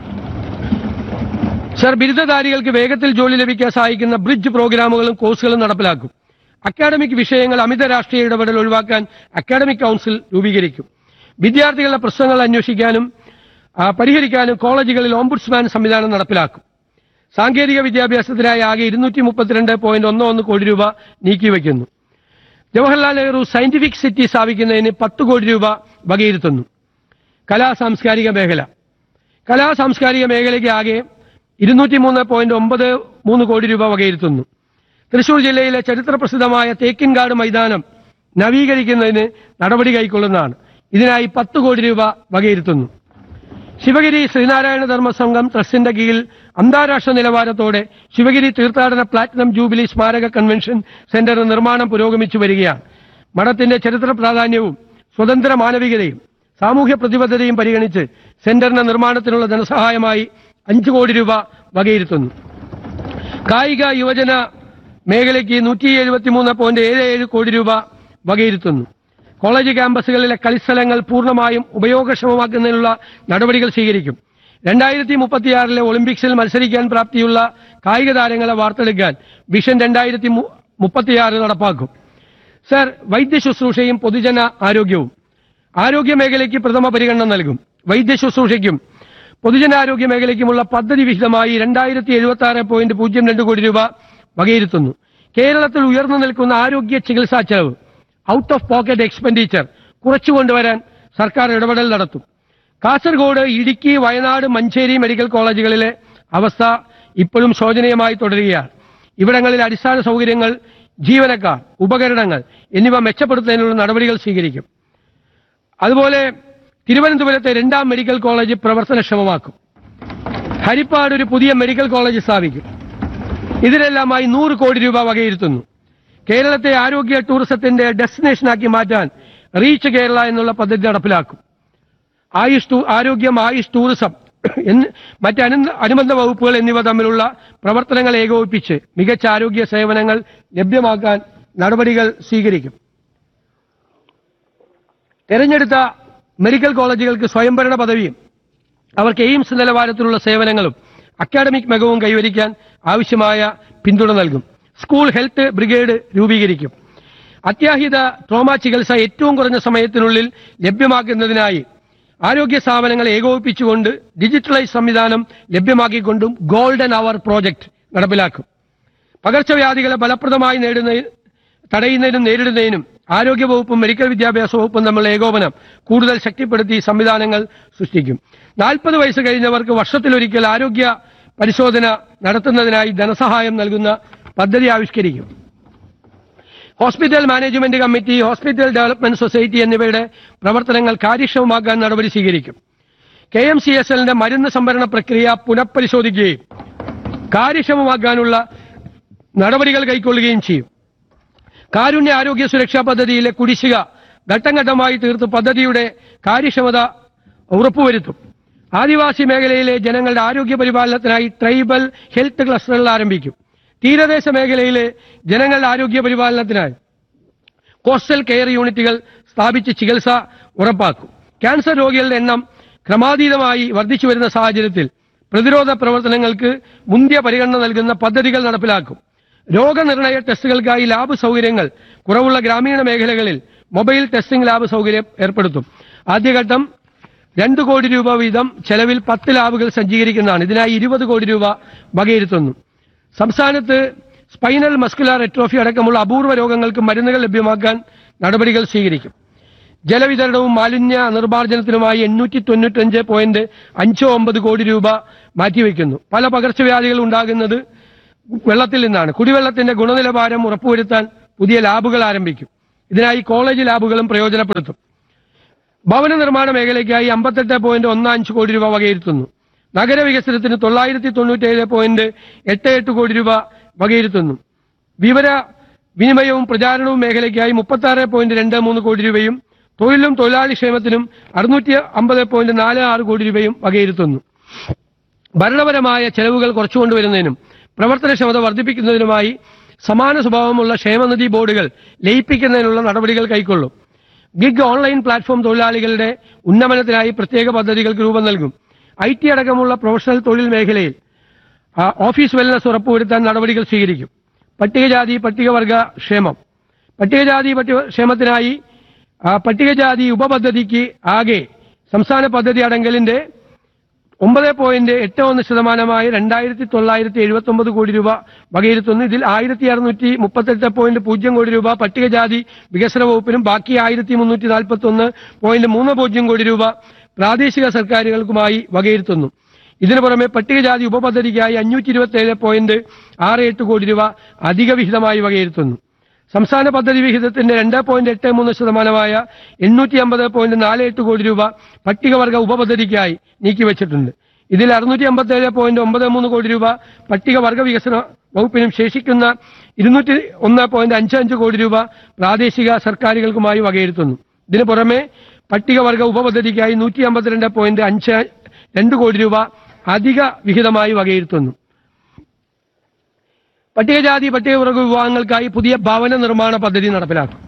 സർ ബിരുദധാരികൾക്ക് വേഗത്തിൽ ജോലി ലഭിക്കാൻ സഹായിക്കുന്ന ബ്രിഡ്ജ് പ്രോഗ്രാമുകളും കോഴ്സുകളും നടപ്പിലാക്കും അക്കാഡമിക് വിഷയങ്ങൾ അമിത രാഷ്ട്രീയ ഇടപെടൽ ഒഴിവാക്കാൻ അക്കാഡമിക് കൗൺസിൽ രൂപീകരിക്കും വിദ്യാർത്ഥികളുടെ പ്രശ്നങ്ങൾ അന്വേഷിക്കാനും ആ, പരിഹരിക്കാനും കോളേജുകളിൽ ഓംബുഡ്സ്മാൻ സംവിധാനം നടപ്പിലാക്കും സാങ്കേതിക വിദ്യാഭ്യാസത്തിനായി ആകെ ഇരുന്നൂറ്റി മുപ്പത്തിരണ്ട് പോയിന്റ് ഒന്ന് ഒന്ന് കോടി രൂപ നീക്കിവെക്കുന്നു ജവഹർലാൽ നെഹ്റു സയന്റിഫിക് സിറ്റി സ്ഥാപിക്കുന്നതിന് പത്ത് കോടി രൂപ വകയിരുത്തുന്നു കലാ സാംസ്കാരിക മേഖല കലാ സാംസ്കാരിക മേഖലയ്ക്ക് ആകെ ഇരുന്നൂറ്റി മൂന്ന് പോയിന്റ് ഒമ്പത് മൂന്ന് കോടി രൂപ വകയിരുത്തുന്നു തൃശൂർ ജില്ലയിലെ ചരിത്രപ്രസിദ്ധമായ തേക്കിൻകാട് മൈതാനം നവീകരിക്കുന്നതിന് നടപടി കൈക്കൊള്ളുന്നതാണ് ഇതിനായി പത്ത് കോടി രൂപ വകയിരുത്തുന്നു ശിവഗിരി ശ്രീനാരായണ ധർമ്മ സംഘം ട്രസ്റ്റിന്റെ കീഴിൽ അന്താരാഷ്ട്ര നിലവാരത്തോടെ ശിവഗിരി തീർത്ഥാടന പ്ലാറ്റിനം ജൂബിലി സ്മാരക കൺവെൻഷൻ സെന്റർ നിർമ്മാണം പുരോഗമിച്ചു വരികയാണ് മഠത്തിന്റെ ചരിത്ര പ്രാധാന്യവും സ്വതന്ത്ര മാനവികതയും സാമൂഹ്യ പ്രതിബദ്ധതയും പരിഗണിച്ച് സെന്ററിന്റെ നിർമ്മാണത്തിനുള്ള ധനസഹായമായി അഞ്ചു കോടി രൂപ വകയിരുത്തുന്നു കായിക യുവജന മേഖലയ്ക്ക് നൂറ്റി എഴുപത്തിമൂന്ന് പോയിന്റ് ഏഴ് ഏഴ് കോടി രൂപ വകയിരുത്തുന്നു കോളേജ് ക്യാമ്പസുകളിലെ കളിസ്ഥലങ്ങൾ പൂർണ്ണമായും ഉപയോഗക്ഷമമാക്കുന്നതിനുള്ള നടപടികൾ സ്വീകരിക്കും രണ്ടായിരത്തി മുപ്പത്തിയാറിലെ ഒളിമ്പിക്സിൽ മത്സരിക്കാൻ പ്രാപ്തിയുള്ള കായിക താരങ്ങളെ വാർത്തെടുക്കാൻ വിഷൻ രണ്ടായിരത്തി മുപ്പത്തിയാറ് നടപ്പാക്കും സർ വൈദ്യ ശുശ്രൂഷയും പൊതുജന ആരോഗ്യവും ആരോഗ്യ മേഖലയ്ക്ക് പ്രഥമ പരിഗണന നൽകും വൈദ്യ ശുശ്രൂഷയ്ക്കും പൊതുജനാരോഗ്യ മേഖലയ്ക്കുമുള്ള പദ്ധതി വിഹിതമായി രണ്ടായിരത്തി എഴുപത്തി ആറ് പോയിന്റ് പൂജ്യം രണ്ട് കോടി രൂപ വകയിരുത്തുന്നു കേരളത്തിൽ ഉയർന്നു നിൽക്കുന്ന ആരോഗ്യ ചികിത്സാ ചെലവ് ഔട്ട് ഓഫ് പോക്കറ്റ് എക്സ്പെൻഡിച്ചർ കുറച്ചു കൊണ്ടുവരാൻ സർക്കാർ ഇടപെടൽ നടത്തും കാസർഗോഡ് ഇടുക്കി വയനാട് മഞ്ചേരി മെഡിക്കൽ കോളേജുകളിലെ അവസ്ഥ ഇപ്പോഴും ശോചനീയമായി തുടരുകയാണ് ഇവിടങ്ങളിൽ അടിസ്ഥാന സൗകര്യങ്ങൾ ജീവനക്കാർ ഉപകരണങ്ങൾ എന്നിവ മെച്ചപ്പെടുത്തുന്നതിനുള്ള നടപടികൾ സ്വീകരിക്കും അതുപോലെ തിരുവനന്തപുരത്തെ രണ്ടാം മെഡിക്കൽ കോളേജ് പ്രവർത്തനക്ഷമമാക്കും ഹരിപ്പാട് ഒരു പുതിയ മെഡിക്കൽ കോളേജ് സ്ഥാപിക്കും ഇതിനെല്ലാമായി നൂറ് കോടി രൂപ വകയിരുത്തുന്നു കേരളത്തെ ആരോഗ്യ ടൂറിസത്തിന്റെ ഡെസ്റ്റിനേഷനാക്കി മാറ്റാൻ റീച്ച് കേരള എന്നുള്ള പദ്ധതി നടപ്പിലാക്കും ആയുഷ് ടൂ- ആരോഗ്യം ആയുഷ് ടൂറിസം എന്ന് മറ്റ് അനു- അനുബന്ധ വകുപ്പുകൾ എന്നിവ തമ്മിലുള്ള പ്രവർത്തനങ്ങൾ ഏകോപിപ്പിച്ച് മികച്ച ആരോഗ്യ സേവനങ്ങൾ ലഭ്യമാക്കാൻ നടപടികൾ സ്വീകരിക്കും തെരഞ്ഞെടുത്ത മെഡിക്കൽ കോളേജുകൾക്ക് സ്വയംഭരണ പദവിയും അവർക്ക് എയിംസ് നിലവാരത്തിലുള്ള സേവനങ്ങളും അക്കാഡമിക് മികവും കൈവരിക്കാൻ ആവശ്യമായ പിന്തുണ നൽകും സ്കൂൾ ഹെൽത്ത് ബ്രിഗേഡ് രൂപീകരിക്കും അത്യാഹിത ട്രോമ ചികിത്സ ഏറ്റവും കുറഞ്ഞ സമയത്തിനുള്ളിൽ ലഭ്യമാക്കുന്നതിനായി ആരോഗ്യ സ്ഥാപനങ്ങൾ ഏകോപിപ്പിച്ചുകൊണ്ട് ഡിജിറ്റലൈസ് സംവിധാനം ലഭ്യമാക്കിക്കൊണ്ടും ഗോൾഡൻ അവർ പ്രോജക്ട് നടപ്പിലാക്കും പകർച്ചവ്യാധികളെ ഫലപ്രദമായി നേടുന്നതിന് തടയുന്നതിനും നേരിടുന്നതിനും ആരോഗ്യവകുപ്പും മെഡിക്കൽ വിദ്യാഭ്യാസ വകുപ്പും തമ്മിലുള്ള ഏകോപനം കൂടുതൽ ശക്തിപ്പെടുത്തി സംവിധാനങ്ങൾ സൃഷ്ടിക്കും നാൽപ്പത് വയസ്സ് കഴിഞ്ഞവർക്ക് വർഷത്തിലൊരിക്കൽ ആരോഗ്യ പരിശോധന നടത്തുന്നതിനായി ധനസഹായം നൽകുന്ന പദ്ധതി ആവിഷ്കരിക്കും hospital management committee hospital development society എന്നിവയുടെ പ്രവർത്തനങ്ങൾ കാര്യക്ഷമമാക്കാൻ നടപടി സ്വീകരിക്കും കെ എം സി എസ് എല്ലിന്റെ മരുന്ന് സംഭരണ പ്രക്രിയ പുനഃപരിശോധിക്കുകയും കാര്യക്ഷമമാക്കാനുള്ള നടപടികൾ കൈക്കൊള്ളുകയും ചെയ്യും കാരുണ്യ ആരോഗ്യ സുരക്ഷാ പദ്ധതിയിലെ കുടിശ്ശിക ഘട്ടം ഘട്ടമായി തീർത്ത് പദ്ധതിയുടെ കാര്യക്ഷമത ഉറപ്പുവരുത്തും ആദിവാസി മേഖലയിലെ ജനങ്ങളുടെ ആരോഗ്യ പരിപാലനത്തിനായി ട്രൈബൽ ഹെൽത്ത് ക്ലസ്റ്ററുകൾ ആരംഭിക്കും തീരദേശ മേഖലയിലെ ജനങ്ങളുടെ ആരോഗ്യ പരിപാലനത്തിനായി കോസ്റ്റൽ കെയർ യൂണിറ്റുകൾ സ്ഥാപിച്ച് ചികിത്സ ഉറപ്പാക്കും ക്യാൻസർ രോഗികളുടെ എണ്ണം ക്രമാതീതമായി വർദ്ധിച്ചു വരുന്ന സാഹചര്യത്തിൽ പ്രതിരോധ പ്രവർത്തനങ്ങൾക്ക് മുന്തിയ പരിഗണന നൽകുന്ന പദ്ധതികൾ നടപ്പിലാക്കും രോഗനിർണയ ടെസ്റ്റുകൾക്കായി ലാബ് സൗകര്യങ്ങൾ കുറവുള്ള ഗ്രാമീണ മേഖലകളിൽ മൊബൈൽ ടെസ്റ്റിംഗ് ലാബ് സൗകര്യം ഏർപ്പെടുത്തും ആദ്യഘട്ടം രണ്ട് കോടി രൂപ വീതം ചെലവിൽ പത്ത് ലാബുകൾ സജ്ജീകരിക്കുന്നതാണ് ഇതിനായി ഇരുപത് കോടി രൂപ വകയിരുത്തുന്നു സംസ്ഥാനത്ത് സ്പൈനൽ മസ്കുലാർ എട്രോഫി അടക്കമുള്ള അപൂർവ രോഗങ്ങൾക്ക് മരുന്നുകൾ ലഭ്യമാക്കാൻ നടപടികൾ സ്വീകരിക്കും ജലവിതരണവും മാലിന്യ നിർമ്മാർജ്ജനത്തിനുമായി എണ്ണൂറ്റി തൊണ്ണൂറ്റഞ്ച് പോയിന്റ് അഞ്ച് ഒമ്പത് കോടി രൂപ മാറ്റിവെക്കുന്നു പല പകർച്ചവ്യാധികൾ ഉണ്ടാകുന്നത് വെള്ളത്തിൽ നിന്നാണ് കുടിവെള്ളത്തിന്റെ ഗുണനിലവാരം ഉറപ്പുവരുത്താൻ പുതിയ ലാബുകൾ ആരംഭിക്കും ഇതിനായി കോളേജ് ലാബുകളും പ്രയോജനപ്പെടുത്തും ഭവന നിർമ്മാണ മേഖലയ്ക്കായി അമ്പത്തെട്ട് പോയിന്റ് ഒന്ന് അഞ്ച് കോടി രൂപ വകയിരുത്തുന്നു നഗരവികസനത്തിന് തൊള്ളായിരത്തി തൊണ്ണൂറ്റേഴ് പോയിന്റ് എട്ട് എട്ട് കോടി രൂപ വകയിരുത്തുന്നു വിവര വിനിമയവും പ്രചാരണവും മേഖലയ്ക്കായി മുപ്പത്തി ആറ് പോയിന്റ് രണ്ട് മൂന്ന് കോടി രൂപയും തൊഴിലും തൊഴിലാളി ക്ഷേമത്തിനും അറുന്നൂറ്റി അമ്പത് പോയിന്റ് നാല് ആറ് കോടി രൂപയും വകയിരുത്തുന്നു ഭരണപരമായ ചെലവുകൾ കുറച്ചുകൊണ്ടുവരുന്നതിനും പ്രവർത്തനക്ഷമത വർദ്ധിപ്പിക്കുന്നതിനുമായി സമാന സ്വഭാവമുള്ള ക്ഷേമനിധി ബോർഡുകൾ ലയിപ്പിക്കുന്നതിനുള്ള നടപടികൾ കൈക്കൊള്ളും ഗിഗ് ഓൺലൈൻ പ്ലാറ്റ്ഫോം തൊഴിലാളികളുടെ ഉന്നമനത്തിനായി പ്രത്യേക പദ്ധതികൾക്ക് രൂപം നൽകും ഐ ടി അടക്കമുള്ള പ്രൊഫഷണൽ തൊഴിൽ മേഖലയിൽ ആ, ഓഫീസ് വെൽനസ് ഉറപ്പുവരുത്താൻ നടപടികൾ സ്വീകരിക്കും പട്ടികജാതി പട്ടികവർഗ ക്ഷേമം പട്ടികജാതി പട്ടിക ക്ഷേമത്തിനായി ആ, പട്ടികജാതി ഉപപദ്ധതിക്ക് ആകെ സംസ്ഥാന പദ്ധതി അടങ്കലിന്റെ ഒമ്പത് പോയിന്റ് എട്ട് ഒന്ന് ശതമാനമായി രണ്ടായിരത്തി തൊള്ളായിരത്തി എഴുപത്തി ഒമ്പത് കോടി രൂപ വകയിരുത്തുന്നു ഇതിൽ ആയിരത്തി അറുന്നൂറ്റി മുപ്പത്തെട്ട് പോയിന്റ് പൂജ്യം കോടി രൂപ പട്ടികജാതി വികസന വകുപ്പിനും ബാക്കി ആയിരത്തി മുന്നൂറ്റി നാൽപ്പത്തി ഒന്ന് പോയിന്റ് മൂന്ന് പൂജ്യം കോടി രൂപ പ്രാദേശിക സർക്കാരുകൾക്കുമായി വകയിരുത്തുന്നു ഇതിനു പുറമെ പട്ടികജാതി ഉപപദ്ധതിക്കായി അഞ്ഞൂറ്റി ഇരുപത്തി ഏഴ് പോയിന്റ് ആറ് എട്ട് കോടി രൂപ അധിക വിഹിതമായി വകയിരുത്തുന്നു സംസ്ഥാന പദ്ധതി വിഹിതത്തിന്റെ രണ്ട് പോയിന്റ് എട്ട് മൂന്ന് ശതമാനമായ എണ്ണൂറ്റി അമ്പത് പോയിന്റ് നാല് എട്ട് കോടി രൂപ പട്ടികവർഗ ഉപപദ്ധതിക്കായി നീക്കിവച്ചിട്ടുണ്ട് ഇതിൽ അറുന്നൂറ്റി അമ്പത്തി ഏഴ് പോയിന്റ് ഒമ്പത് മൂന്ന് കോടി രൂപ പട്ടികവർഗ വികസന വകുപ്പിനും ശേഷിക്കുന്ന ഇരുന്നൂറ്റി ഒന്ന് പോയിന്റ് അഞ്ച് അഞ്ച് കോടി രൂപ പ്രാദേശിക സർക്കാരുകൾക്കുമായി വകയിരുത്തുന്നു ഇതിനു പുറമെ പട്ടികവർഗ ഉപപദ്ധതിക്കായി നൂറ്റി അമ്പത്തിരണ്ട് പോയിന്റ് അഞ്ച് രണ്ട് കോടി രൂപ അധിക വിഹിതമായി വകയിരുത്തുന്നു പട്ടികജാതി പട്ടികവർഗ വിഭാഗങ്ങൾക്കായി പുതിയ ഭവന നിർമ്മാണ പദ്ധതി നടപ്പിലാക്കും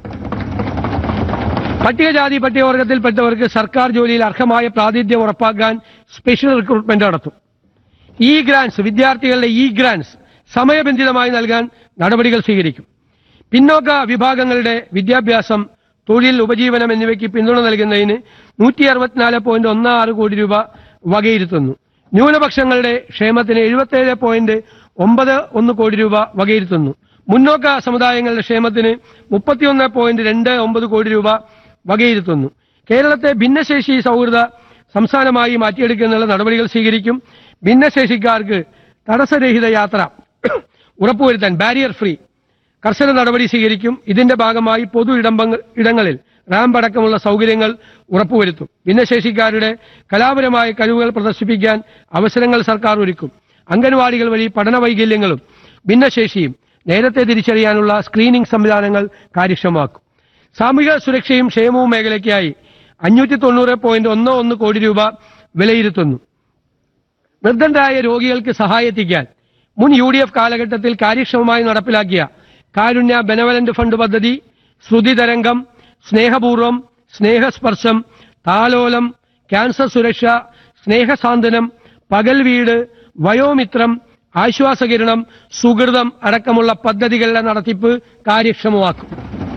പട്ടികജാതി പട്ടികവർഗത്തിൽപ്പെട്ടവർക്ക് സർക്കാർ ജോലിയിൽ അർഹമായ പ്രാതിനിധ്യം ഉറപ്പാക്കാൻ സ്പെഷ്യൽ റിക്രൂട്ട്മെന്റ് നടത്തും ഇ ഗ്രാൻസ് വിദ്യാർത്ഥികളുടെ ഇ ഗ്രാൻസ് സമയബന്ധിതമായി നൽകാൻ നടപടികൾ സ്വീകരിക്കും പിന്നോക്ക വിഭാഗങ്ങളുടെ വിദ്യാഭ്യാസം തൊഴിൽ ഉപജീവനം എന്നിവയ്ക്ക് പിന്തുണ നൽകുന്നതിന് നൂറ്റി അറുപത്തിനാല് പോയിന്റ് ഒന്ന് ആറ് കോടി രൂപ വകയിരുത്തുന്നു ന്യൂനപക്ഷങ്ങളുടെ ക്ഷേമത്തിന് എഴുപത്തേഴ് പോയിന്റ് ഒമ്പത് ഒന്ന് കോടി രൂപ വകയിരുത്തുന്നു മുന്നോക്ക സമുദായങ്ങളുടെ ക്ഷേമത്തിന് മുപ്പത്തിയൊന്ന് പോയിന്റ് രണ്ട് ഒമ്പത് കോടി രൂപ വകയിരുത്തുന്നു കേരളത്തെ ഭിന്നശേഷി സൗഹൃദ സംസ്ഥാനമായി മാറ്റിയെടുക്കുന്നതിനുള്ള നടപടികൾ സ്വീകരിക്കും ഭിന്നശേഷിക്കാർക്ക് തടസ്സരഹിത യാത്ര ഉറപ്പുവരുത്താൻ ബാരിയർ ഫ്രീ കർശന നടപടി സ്വീകരിക്കും ഇതിന്റെ ഭാഗമായി പൊതു ഇടമ്പങ്ങ- ഇടങ്ങളിൽ റാമ്പ് അടക്കമുള്ള സൗകര്യങ്ങൾ ഉറപ്പുവരുത്തും ഭിന്നശേഷിക്കാരുടെ കലാപരമായ കഴിവുകൾ പ്രദർശിപ്പിക്കാൻ അവസരങ്ങൾ സർക്കാർ ഒരുക്കും അംഗൻവാടികൾ വഴി പഠന വൈകല്യങ്ങളും ഭിന്നശേഷിയും നേരത്തെ തിരിച്ചറിയാനുള്ള സ്ക്രീനിംഗ് സംവിധാനങ്ങൾ കാര്യക്ഷമമാക്കും സാമൂഹിക സുരക്ഷയും ക്ഷേമവും മേഖലയ്ക്കായി അഞ്ഞൂറ്റി തൊണ്ണൂറ് പോയിന്റ് ഒന്ന് ഒന്ന് കോടി രൂപ വിലയിരുത്തുന്നു നിർദ്ധനരായ രോഗികൾക്ക് സഹായെത്തിക്കാൻ മുൻ യു ഡി എഫ് കാലഘട്ടത്തിൽ കാര്യക്ഷമമായി നടപ്പിലാക്കിയ കാരുണ്യ ബെനവലന്റ് ഫണ്ട് പദ്ധതി ശ്രുതി തരംഗം സ്നേഹപൂർവം സ്നേഹസ്പർശം താലോലം ക്യാൻസർ സുരക്ഷ സ്നേഹസാന്ത്വനം പകൽ വീട് വയോമിത്രം ആശ്വാസകിരണം സുഹൃതം അടക്കമുള്ള പദ്ധതികളുടെ നടത്തിപ്പ് കാര്യക്ഷമമാക്കും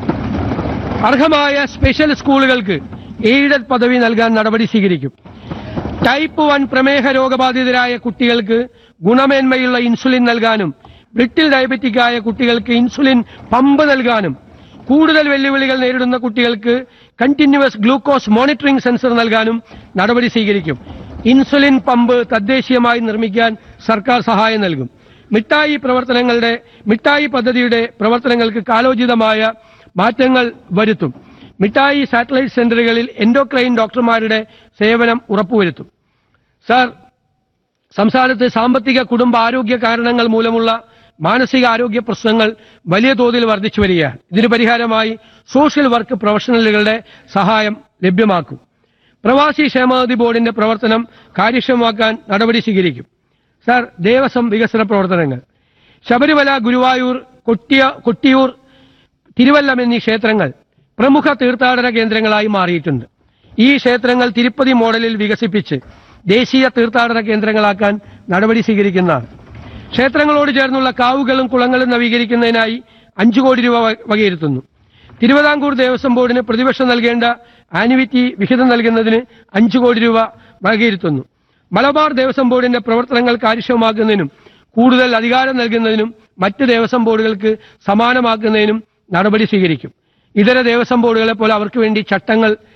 അർഹമായ സ്പെഷ്യൽ സ്കൂളുകൾക്ക് എയ്ഡഡ് പദവി നൽകാൻ നടപടി സ്വീകരിക്കും ടൈപ്പ് വൺ പ്രമേഹ രോഗബാധിതരായ കുട്ടികൾക്ക് ഗുണമേന്മയുള്ള ഇൻസുലിൻ നൽകാനും ബ്രിട്ടിൽ ഡയബറ്റിക്കായ കുട്ടികൾക്ക് ഇൻസുലിൻ പമ്പ് നൽകാനും കൂടുതൽ വെല്ലുവിളികൾ നേരിടുന്ന കുട്ടികൾക്ക് കണ്ടിന്യൂവസ് ഗ്ലൂക്കോസ് മോണിറ്ററിംഗ് സെൻസർ നൽകാനും നടപടി സ്വീകരിക്കും ഇൻസുലിൻ പമ്പ് തദ്ദേശീയമായി നിർമ്മിക്കാൻ സർക്കാർ സഹായം നൽകും മിഠായി പ്രവർത്തനങ്ങളുടെ മിഠായി പദ്ധതിയുടെ പ്രവർത്തനങ്ങൾക്ക് കാലോചിതമായ മാറ്റങ്ങൾ വരുത്തും മിഠായി സാറ്റലൈറ്റ് സെന്ററുകളിൽ എൻഡോക്രൈൻ ഡോക്ടർമാരുടെ സേവനം ഉറപ്പുവരുത്തും സാർ സംസ്ഥാനത്ത് സാമ്പത്തിക കുടുംബ ആരോഗ്യ കാരണങ്ങൾ മൂലമുള്ള മാനസിക ആരോഗ്യ പ്രശ്നങ്ങൾ വലിയ തോതിൽ വർദ്ധിച്ചു വരികയാണ് ഇതിന് പരിഹാരമായി സോഷ്യൽ വർക്ക് പ്രൊഫഷണലുകളുടെ സഹായം ലഭ്യമാക്കും പ്രവാസി ക്ഷേമനിധി ബോർഡിന്റെ പ്രവർത്തനം കാര്യക്ഷമമാക്കാൻ നടപടി സ്വീകരിക്കും സാർ ദേവസ്വം വികസന പ്രവർത്തനങ്ങൾ ശബരിമല ഗുരുവായൂർ കൊട്ടിയ കൊട്ടിയൂർ തിരുവല്ലം എന്നീ ക്ഷേത്രങ്ങൾ പ്രമുഖ തീർത്ഥാടന കേന്ദ്രങ്ങളായി മാറിയിട്ടുണ്ട് ഈ ക്ഷേത്രങ്ങൾ തിരുപ്പതി മോഡലിൽ വികസിപ്പിച്ച് ദേശീയ തീർത്ഥാടന കേന്ദ്രങ്ങളാക്കാൻ നടപടി സ്വീകരിക്കുന്നതാണ് ക്ഷേത്രങ്ങളോട് ചേർന്നുള്ള കാവുകളും കുളങ്ങളും നവീകരിക്കുന്നതിനായി അഞ്ചു കോടി രൂപ വക- വകയിരുത്തുന്നു തിരുവിതാംകൂർ ദേവസ്വം ബോർഡിന് പ്രതിവർഷം നൽകേണ്ട ആനുവിറ്റി വിഹിതം നൽകുന്നതിന് അഞ്ചു കോടി രൂപ വകയിരുത്തുന്നു മലബാർ ദേവസ്വം ബോർഡിന്റെ പ്രവർത്തനങ്ങൾ കാര്യക്ഷമമാക്കുന്നതിനും കൂടുതൽ അധികാരം നൽകുന്നതിനും മറ്റ് ദേവസ്വം ബോർഡുകൾക്ക് സമാനമാക്കുന്നതിനും നടപടി സ്വീകരിക്കും ഇതര ദേവസ്വം ബോർഡുകളെ പോലെ അവർക്ക് വേണ്ടി ചട്ടങ്ങൾ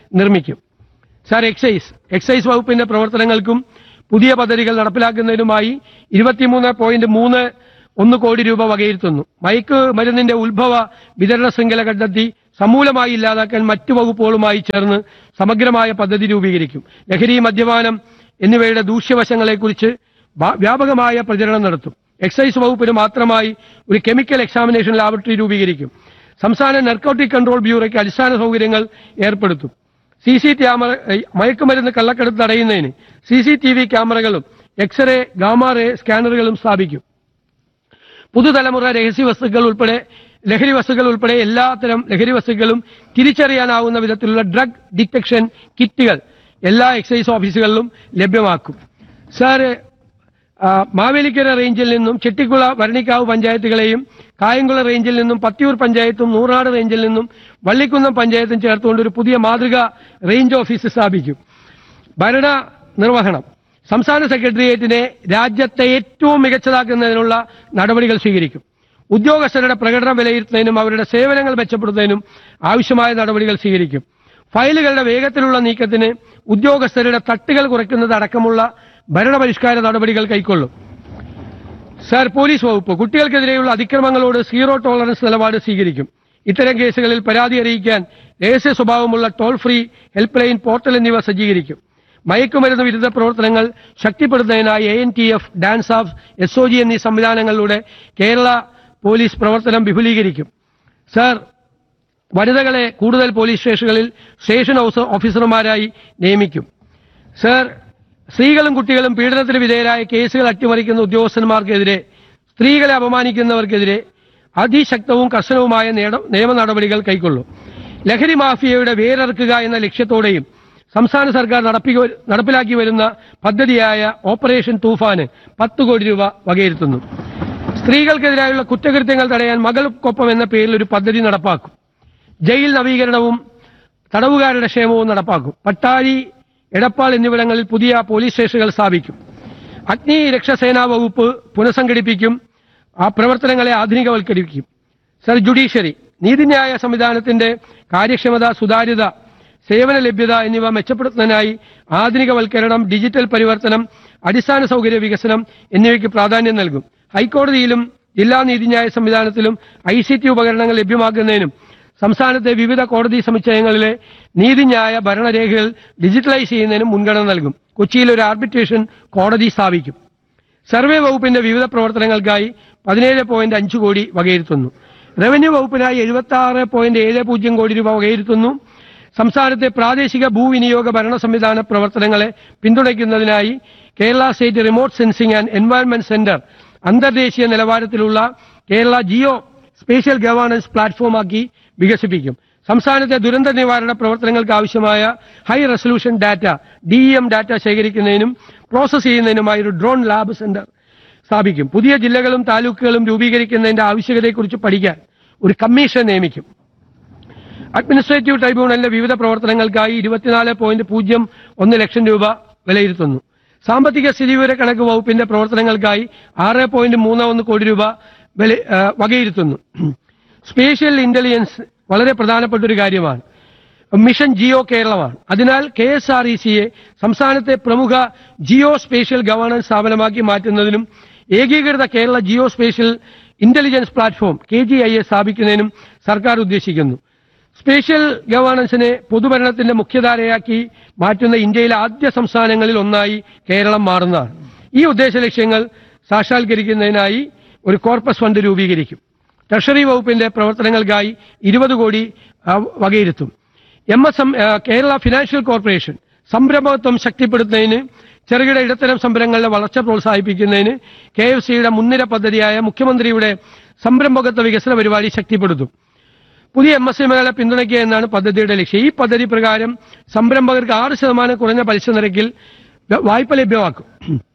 നിർമ്മിക്കും സാർ എക്സൈസ് എക്സൈസ് വകുപ്പിന്റെ പ്രവർത്തനങ്ങൾക്കും പുതിയ പദ്ധതികൾ നടപ്പിലാക്കുന്നതിനുമായി ഇരുപത്തിമൂന്ന് പോയിന്റ് മൂന്ന് ഒന്ന് കോടി രൂപ വകയിരുത്തുന്നു മയക്ക് മരുന്നിന്റെ ഉത്ഭവ വിതരണ ശൃംഖല കണ്ടെത്തി സമൂലമായി ഇല്ലാതാക്കാൻ മറ്റു വകുപ്പുകളുമായി ചേർന്ന് സമഗ്രമായ പദ്ധതി രൂപീകരിക്കും ലഹരി മദ്യപാനം എന്നിവയുടെ ദൂഷ്യവശങ്ങളെക്കുറിച്ച് വാ- വ്യാപകമായ പ്രചരണം നടത്തും എക്സൈസ് വകുപ്പിന് മാത്രമായി ഒരു കെമിക്കൽ എക്സാമിനേഷൻ ലാബറട്ടറി രൂപീകരിക്കും സംസ്ഥാന നർക്കോട്ടിക് കൺട്രോൾ ബ്യൂറോയ്ക്ക് അടിസ്ഥാന സൗകര്യങ്ങൾ ഏർപ്പെടുത്തും സി സി ക്യാമറ ഏ, മയക്കുമരുന്ന് കള്ളക്കടത്ത് തടയുന്നതിന് സി സി ടി വി ക്യാമറകളും എക്സ്റേ ഗാമാറേ സ്കാനറുകളും സ്ഥാപിക്കും പുതുതലമുറ രഹസ്യ വസ്തുക്കൾ ഉൾപ്പെടെ ലഹരി വസ്തുക്കൾ ഉൾപ്പെടെ എല്ലാത്തരം ലഹരി വസ്തുക്കളും തിരിച്ചറിയാനാവുന്ന വിധത്തിലുള്ള ഡ്രഗ് ഡിറ്റക്ഷൻ കിറ്റുകൾ എല്ലാ എക്സൈസ് ഓഫീസുകളിലും ലഭ്യമാക്കും സാറ് ആ, മാവേലിക്കര റേഞ്ചിൽ നിന്നും ചെട്ടിക്കുള ഭരണിക്കാവ് പഞ്ചായത്തുകളെയും കായംകുള റേഞ്ചിൽ നിന്നും പത്തിയൂർ പഞ്ചായത്തും നൂറാട് റേഞ്ചിൽ നിന്നും വള്ളിക്കുന്നം പഞ്ചായത്തും ചേർത്തുകൊണ്ട് ഒരു പുതിയ മാതൃക റേഞ്ച് ഓഫീസ് സ്ഥാപിക്കും ഭരണ നിർവഹണം സംസ്ഥാന സെക്രട്ടേറിയറ്റിനെ രാജ്യത്തെ ഏറ്റവും മികച്ചതാക്കുന്നതിനുള്ള നടപടികൾ സ്വീകരിക്കും ഉദ്യോഗസ്ഥരുടെ പ്രകടനം വിലയിരുത്തുന്നതിനും അവരുടെ സേവനങ്ങൾ മെച്ചപ്പെടുത്തുന്നതിനും ആവശ്യമായ നടപടികൾ സ്വീകരിക്കും ഫയലുകളുടെ വേഗത്തിലുള്ള നീക്കത്തിന് ഉദ്യോഗസ്ഥരുടെ തട്ടുകൾ കുറയ്ക്കുന്നത് അടക്കമുള്ള ഭരണപരിഷ്കാര നടപടികൾ കൈക്കൊള്ളും സാർ പോലീസ് വകുപ്പ് കുട്ടികൾക്കെതിരെയുള്ള അതിക്രമങ്ങളോട് സീറോ ടോളറൻസ് നിലപാട് സ്വീകരിക്കും ഇത്തരം കേസുകളിൽ പരാതി അറിയിക്കാൻ രഹസ്യ സ്വഭാവമുള്ള toll free help line portal എന്നിവ സജ്ജീകരിക്കും മയക്കുമരുന്ന് വിരുദ്ധ പ്രവർത്തനങ്ങൾ ശക്തിപ്പെടുത്തുന്നതിനായി A N T F DANSAF S O G എന്നീ സംവിധാനങ്ങളിലൂടെ കേരള പോലീസ് പ്രവർത്തനം വിപുലീകരിക്കും സാർ വനിതകളെ കൂടുതൽ പോലീസ് സ്റ്റേഷനുകളിൽ സ്റ്റേഷൻ ഹൗസ് ഓഫീസർമാരായി നിയമിക്കും സർ സ്ത്രീകളും കുട്ടികളും പീഡനത്തിന് വിധേയരായ കേസുകൾ അട്ടിമറിക്കുന്ന ഉദ്യോഗസ്ഥന്മാർക്കെതിരെ സ്ത്രീകളെ അപമാനിക്കുന്നവർക്കെതിരെ അതിശക്തവും കർശനവുമായ നേട- നിയമ നടപടികൾ കൈക്കൊള്ളും ലഹരി മാഫിയയുടെ വേരറുക്കുക എന്ന ലക്ഷ്യത്തോടെയും സംസ്ഥാന സർക്കാർ നടപ്പിക- നടപ്പിലാക്കി വരുന്ന പദ്ധതിയായ ഓപ്പറേഷൻ തൂഫാന് പത്ത് കോടി രൂപ വകയിരുത്തുന്നു സ്ത്രീകൾക്കെതിരായുള്ള കുറ്റകൃത്യങ്ങൾ തടയാൻ മകൾക്കൊപ്പം എന്ന പേരിൽ ഒരു പദ്ധതി നടപ്പാക്കും ജയിൽ നവീകരണവും തടവുകാരുടെ ക്ഷേമവും നടപ്പാക്കും പട്ടാഴി എടപ്പാൾ എന്നിവിടങ്ങളിൽ പുതിയ പോലീസ് സ്റ്റേഷനുകൾ സ്ഥാപിക്കും അഗ്നി രക്ഷാസേനാ വകുപ്പ് പുനഃസംഘടിപ്പിക്കും ആ പ്രവർത്തനങ്ങളെ ആധുനികവൽക്കരിക്കും സർ ജുഡീഷ്യറി നീതിന്യായ സംവിധാനത്തിന്റെ കാര്യക്ഷമത സുതാര്യത സേവന ലഭ്യത എന്നിവ മെച്ചപ്പെടുത്തുന്നതിനായി ആധുനികവൽക്കരണം ഡിജിറ്റൽ പരിവർത്തനം അടിസ്ഥാന സൗകര്യ വികസനം എന്നിവയ്ക്ക് പ്രാധാന്യം നൽകും ഹൈക്കോടതിയിലും ജില്ലാ നീതിന്യായ സംവിധാനത്തിലും ഐ സി ടി ഉപകരണങ്ങൾ ലഭ്യമാക്കുന്നതിനും സംസ്ഥാനത്തെ വിവിധ കോടതി സമുച്ചയങ്ങളിലെ നീതിന്യായ ഭരണരേഖകൾ ഡിജിറ്റലൈസ് ചെയ്യുന്നതിനും മുൻഗണന നൽകും കൊച്ചിയിൽ ഒരു ആർബിട്രേഷൻ കോടതി സ്ഥാപിക്കും സർവേ വകുപ്പിന്റെ വിവിധ പ്രവർത്തനങ്ങൾക്കായി പതിനേഴ് പോയിന്റ് അഞ്ച് കോടി വകയിരുത്തുന്നു റവന്യൂ വകുപ്പിനായി എഴുപത്തി ആറ് പോയിന്റ് ഏഴ് പൂജ്യം കോടി രൂപ വകയിരുത്തുന്നു സംസ്ഥാനത്തെ പ്രാദേശിക ഭൂവിനിയോഗ ഭരണ സംവിധാന പ്രവർത്തനങ്ങളെ പിന്തുണയ്ക്കുന്നതിനായി Kerala state remote sensing and environment centre അന്തർദേശീയ നിലവാരത്തിലുള്ള കേരള ജിയോ സ്പേഷ്യൽ ഗവേണൻസ് പ്ലാറ്റ്ഫോമാക്കി വികസിപ്പിക്കും സംസ്ഥാനത്തെ ദുരന്ത നിവാരണ പ്രവർത്തനങ്ങൾക്ക് ആവശ്യമായ high resolution data D M data ശേഖരിക്കുന്നതിനും പ്രോസസ് ചെയ്യുന്നതിനുമായി ഒരു ഡ്രോൺ ലാബ് സെന്റർ സ്ഥാപിക്കും പുതിയ ജില്ലകളും താലൂക്കുകളും രൂപീകരിക്കുന്നതിന്റെ ആവശ്യകതയെക്കുറിച്ച് പഠിക്കാൻ ഒരു കമ്മീഷൻ നിയമിക്കും അഡ്മിനിസ്ട്രേറ്റീവ് ട്രൈബ്യൂണലിന്റെ വിവിധ പ്രവർത്തനങ്ങൾക്കായി ഇരുപത്തിനാല് പോയിന്റ് പൂജ്യം ഒന്ന് ലക്ഷം രൂപ വിലയിരുത്തുന്നു സാമ്പത്തിക സ്ഥിതിവിവര കണക്ക് വകുപ്പിന്റെ പ്രവർത്തനങ്ങൾക്കായി ആറ് പോയിന്റ് മൂന്ന് ഒന്ന് കോടി രൂപ വില- ആ, വകയിരുത്തുന്നു സ്പേഷ്യൽ ഇന്റലിജൻസ് വളരെ പ്രധാനപ്പെട്ട ഒരു കാര്യമാണ് മിഷൻ ജിയോ കേരളമാണ് അതിനാൽ കെ എസ് ആർ ഇ സിയെ സംസ്ഥാനത്തെ പ്രമുഖ ജിയോ സ്പേഷ്യൽ ഗവേണൻസ് സ്ഥാപനമാക്കി മാറ്റുന്നതിനും ഏകീകൃത Kerala geo spatial intelligence platform K G I A സ്ഥാപിക്കുന്നതിനും സർക്കാർ ഉദ്ദേശിക്കുന്നു സ്പേഷ്യൽ ഗവേണൻസിനെ പൊതുഭരണത്തിന്റെ മുഖ്യധാരയാക്കി മാറ്റുന്ന ഇന്ത്യയിലെ ആദ്യ സംസ്ഥാനങ്ങളിൽ ഒന്നായി കേരളം മാറുന്നതാണ് ഈ ഉദ്ദേശ ലക്ഷ്യങ്ങൾ സാക്ഷാത്കരിക്കുന്നതിനായി ഒരു കോർപ്പസ് ഫണ്ട് രൂപീകരിക്കും ട്രഷറി വകുപ്പിന്റെ പ്രവർത്തനങ്ങൾക്കായി ഇരുപത് കോടി ആ, വകയിരുത്തും എം എസ് എം ആ, കേരള ഫിനാൻഷ്യൽ കോർപ്പറേഷൻ സംരംഭത്വം ശക്തിപ്പെടുത്തുന്നതിന് ചെറുകിട ഇടത്തരം സംരംഭങ്ങളുടെ വളർച്ച പ്രോത്സാഹിപ്പിക്കുന്നതിന് കെ എഫ് സിയുടെ മുൻനിര പദ്ധതിയായ മുഖ്യമന്ത്രിയുടെ സംരംഭകത്വ വികസന പരിപാടി ശക്തിപ്പെടുത്തും പുതിയ എം എസ് എമ്മുകളെ പിന്തുണയ്ക്കുക എന്നാണ് പദ്ധതിയുടെ ലക്ഷ്യം ഈ പദ്ധതി പ്രകാരം സംരംഭകർക്ക് ആറ് ശതമാനം കുറഞ്ഞ പലിശ നിരക്കിൽ വ- വായ്പ ലഭ്യമാക്കും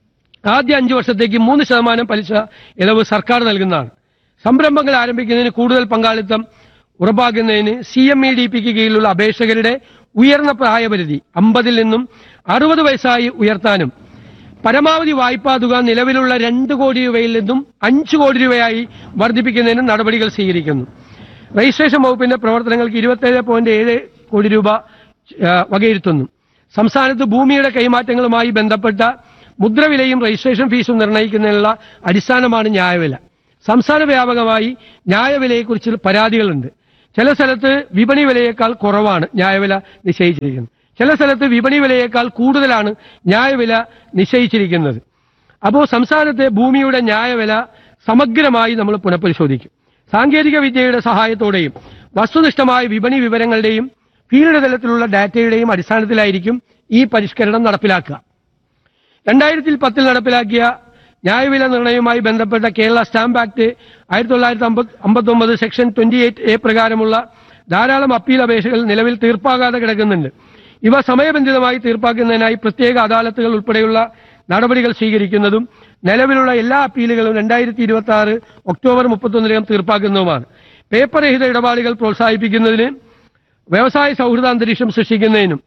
ആദ്യ അഞ്ചു വർഷത്തേക്ക് മൂന്ന് ശതമാനം പലിശ ഇളവ് സർക്കാർ നൽകുന്നതാണ് സംരംഭങ്ങൾ ആരംഭിക്കുന്നതിന് കൂടുതൽ പങ്കാളിത്തം ഉറപ്പാക്കുന്നതിന് സി എം ഇ ഡി പിക്ക് കീഴിലുള്ള അപേക്ഷകരുടെ ഉയർന്ന പ്രായപരിധി അമ്പതിൽ നിന്നും അറുപത് വയസ്സായി ഉയർത്താനും പരമാവധി വായ്പാ തുക നിലവിലുള്ള രണ്ട് കോടി രൂപയിൽ നിന്നും അഞ്ച് കോടി രൂപയായി വർദ്ധിപ്പിക്കുന്നതിനും നടപടികൾ സ്വീകരിക്കുന്നു രജിസ്ട്രേഷൻ വകുപ്പിന്റെ പ്രവർത്തനങ്ങൾക്ക് ഇരുപത്തേഴ് പോയിന്റ് ഏഴ് കോടി രൂപ ആ, വകയിരുത്തുന്നു സംസ്ഥാനത്ത് ഭൂമിയുടെ കൈമാറ്റങ്ങളുമായി ബന്ധപ്പെട്ട മുദ്രവിലയും രജിസ്ട്രേഷൻ ഫീസും നിർണ്ണയിക്കുന്നതിനുള്ള അടിസ്ഥാനമാണ് ന്യായവില സംസ്ഥാന വ്യാപകമായി ന്യായവിലയെക്കുറിച്ച് പരാതികളുണ്ട് ചില സ്ഥലത്ത് വിപണി വിലയേക്കാൾ കുറവാണ് ന്യായവില നിശ്ചയിച്ചിരിക്കുന്നത് ചില സ്ഥലത്ത് വിപണി വിലയേക്കാൾ കൂടുതലാണ് ന്യായവില നിശ്ചയിച്ചിരിക്കുന്നത് അപ്പോൾ സംസ്ഥാനത്തെ ഭൂമിയുടെ ന്യായവില സമഗ്രമായി നമ്മൾ പുനഃപരിശോധിക്കും സാങ്കേതിക വിദ്യയുടെ സഹായത്തോടെയും വസ്തുനിഷ്ഠമായ വിപണി വിവരങ്ങളുടെയും ഫീൽഡ് തലത്തിലുള്ള ഡാറ്റയുടെയും അടിസ്ഥാനത്തിലായിരിക്കും ഈ പരിഷ്കരണം നടപ്പിലാക്കുക രണ്ടായിരത്തി പത്തിൽ നടപ്പിലാക്കിയ ന്യായവില നിർണയവുമായി ബന്ധപ്പെട്ട കേരള സ്റ്റാമ്പ് ആക്ട് ആയിരത്തി തൊള്ളായിരത്തി അമ്പത്തി ഒമ്പത് സെക്ഷൻ ട്വന്റി എയ്റ്റ് എ പ്രകാരമുള്ള ധാരാളം അപ്പീൽ അപേക്ഷകൾ നിലവിൽ തീർപ്പാകാതെ കിടക്കുന്നുണ്ട് ഇവ സമയബന്ധിതമായി തീർപ്പാക്കുന്നതിനായി പ്രത്യേക അദാലത്തുകൾ ഉൾപ്പെടെയുള്ള നടപടികൾ സ്വീകരിക്കുന്നതും നിലവിലുള്ള എല്ലാ അപ്പീലുകളും രണ്ടായിരത്തി ഇരുപത്തി ആറ് ഒക്ടോബർ മുപ്പത്തൊന്നിനകം തീർപ്പാക്കുന്നതുമാണ് പേപ്പർ രഹിത ഇടപാടുകൾ പ്രോത്സാഹിപ്പിക്കുന്നതിന് വ്യവസായ സൗഹൃദ അന്തരീക്ഷം സൃഷ്ടിക്കുന്നതിനും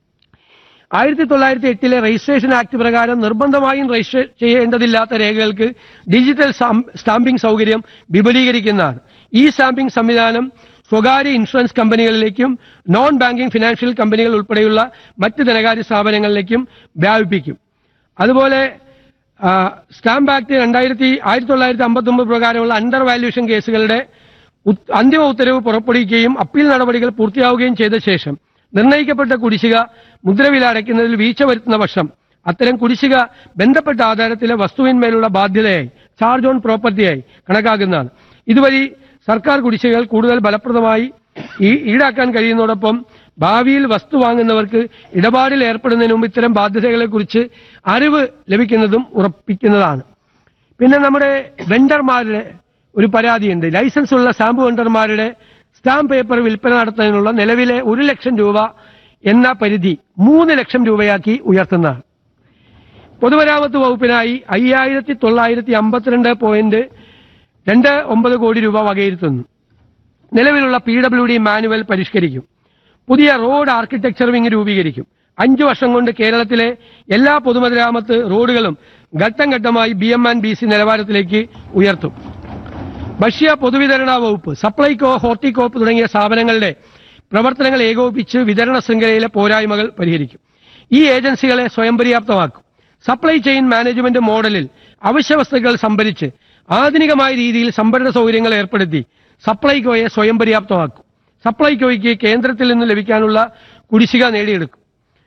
ആയിരത്തി തൊള്ളായിരത്തി എട്ടിലെ രജിസ്ട്രേഷൻ ആക്ട് പ്രകാരം നിർബന്ധമായും രജിസ്റ്റർ ചെയ്യേണ്ടതില്ലാത്ത രേഖകൾക്ക് ഡിജിറ്റൽ സ്റ്റാം- സ്റ്റാമ്പിംഗ് സൗകര്യം വിപുലീകരിക്കുന്നതാണ് ഈ സ്റ്റാമ്പിംഗ് സംവിധാനം സ്വകാര്യ ഇൻഷുറൻസ് കമ്പനികളിലേക്കും നോൺ ബാങ്കിംഗ് ഫിനാൻഷ്യൽ കമ്പനികൾ ഉൾപ്പെടെയുള്ള മറ്റ് ധനകാര്യ സ്ഥാപനങ്ങളിലേക്കും വ്യാപിപ്പിക്കും അതുപോലെ ആ, സ്റ്റാമ്പ് ആക്ട് രണ്ടായിരത്തി ആയിരത്തി തൊള്ളായിരത്തി അമ്പത്തി ഒമ്പത് പ്രകാരമുള്ള അണ്ടർ വാല്യൂഷൻ കേസുകളുടെ ഉത്- അന്തിമ ഉത്തരവ് പുറപ്പെടുവിക്കുകയും അപ്പീൽ നടപടികൾ പൂർത്തിയാവുകയും ചെയ്ത ശേഷം നിർണ്ണയിക്കപ്പെട്ട കുടിശ്ശിക മുദ്രവില അടയ്ക്കുന്നതിൽ വീഴ്ച വരുത്തുന്ന പക്ഷം അത്തരം കുടിശ്ശിക ബന്ധപ്പെട്ട ആധാരത്തിലെ വസ്തുവിന്മേലുള്ള ബാധ്യതയായി ചാർജ് ഓൺ പ്രോപ്പർട്ടിയായി കണക്കാക്കുന്നതാണ് ഇതുവഴി സർക്കാർ കുടിശ്ശികകൾ കൂടുതൽ ഫലപ്രദമായി ഈ- ഈടാക്കാൻ കഴിയുന്നതോടൊപ്പം ഭാവിയിൽ വസ്തു വാങ്ങുന്നവർക്ക് ഇടപാടിൽ ഏർപ്പെടുന്നതിന് മുമ്പ് ഇത്തരം ബാധ്യതകളെക്കുറിച്ച് അറിവ് ലഭിക്കുന്നതും ഉറപ്പിക്കുന്നതാണ് പിന്നെ നമ്മുടെ വെണ്ടർമാരുടെ ഒരു പരാതിയുണ്ട് ലൈസൻസ് ഉള്ള സ്റ്റാമ്പ് വെണ്ടർമാരുടെ സ്റ്റാമ്പ് പേപ്പർ വിൽപ്പന നടത്തുന്നതിനുള്ള നിലവിലെ ഒരു ലക്ഷം രൂപ എന്ന പരിധി മൂന്ന് ലക്ഷം രൂപയാക്കി ഉയർത്തുന്നതാണ് പൊതുമരാമത്ത് വകുപ്പിനായി അയ്യായിരത്തി തൊള്ളായിരത്തി അമ്പത്തിരണ്ട് പോയിന്റ് രണ്ട് ഒമ്പത് കോടി രൂപ വകയിരുത്തുന്നു നിലവിലുള്ള പി ഡബ്ല്യു ഡി മാനുവൽ പരിഷ്കരിക്കും പുതിയ റോഡ് ആർക്കിടെക്ചർ വിങ് രൂപീകരിക്കും അഞ്ചു വർഷം കൊണ്ട് കേരളത്തിലെ എല്ലാ പൊതുമരാമത്ത് റോഡുകളും ഘട്ടം ഘട്ടമായി B M and B C നിലവാരത്തിലേക്ക് ഉയർത്തും ഭക്ഷ്യ പൊതുവിതരണ വകുപ്പ് സപ്ലൈകോ ഹോർട്ടികോപ്പ് തുടങ്ങിയ സ്ഥാപനങ്ങളുടെ പ്രവർത്തനങ്ങൾ ഏകോപിപ്പിച്ച് വിതരണ ശൃംഖലയിലെ പോരായ്മകൾ പരിഹരിക്കും ഈ ഏജൻസികളെ സ്വയം പര്യാപ്തമാക്കും സപ്ലൈ ചെയിൻ മാനേജ്മെന്റ് മോഡലിൽ അവശ്യ വസ്തുക്കൾ സംഭരിച്ച് ആധുനികമായ രീതിയിൽ സംഭരണ സൗകര്യങ്ങൾ ഏർപ്പെടുത്തി സപ്ലൈകോയെ സ്വയം പര്യാപ്തമാക്കും സപ്ലൈകോയ്ക്ക് കേന്ദ്രത്തിൽ നിന്ന് ലഭിക്കാനുള്ള കുടിശ്ശിക നേടിയെടുക്കും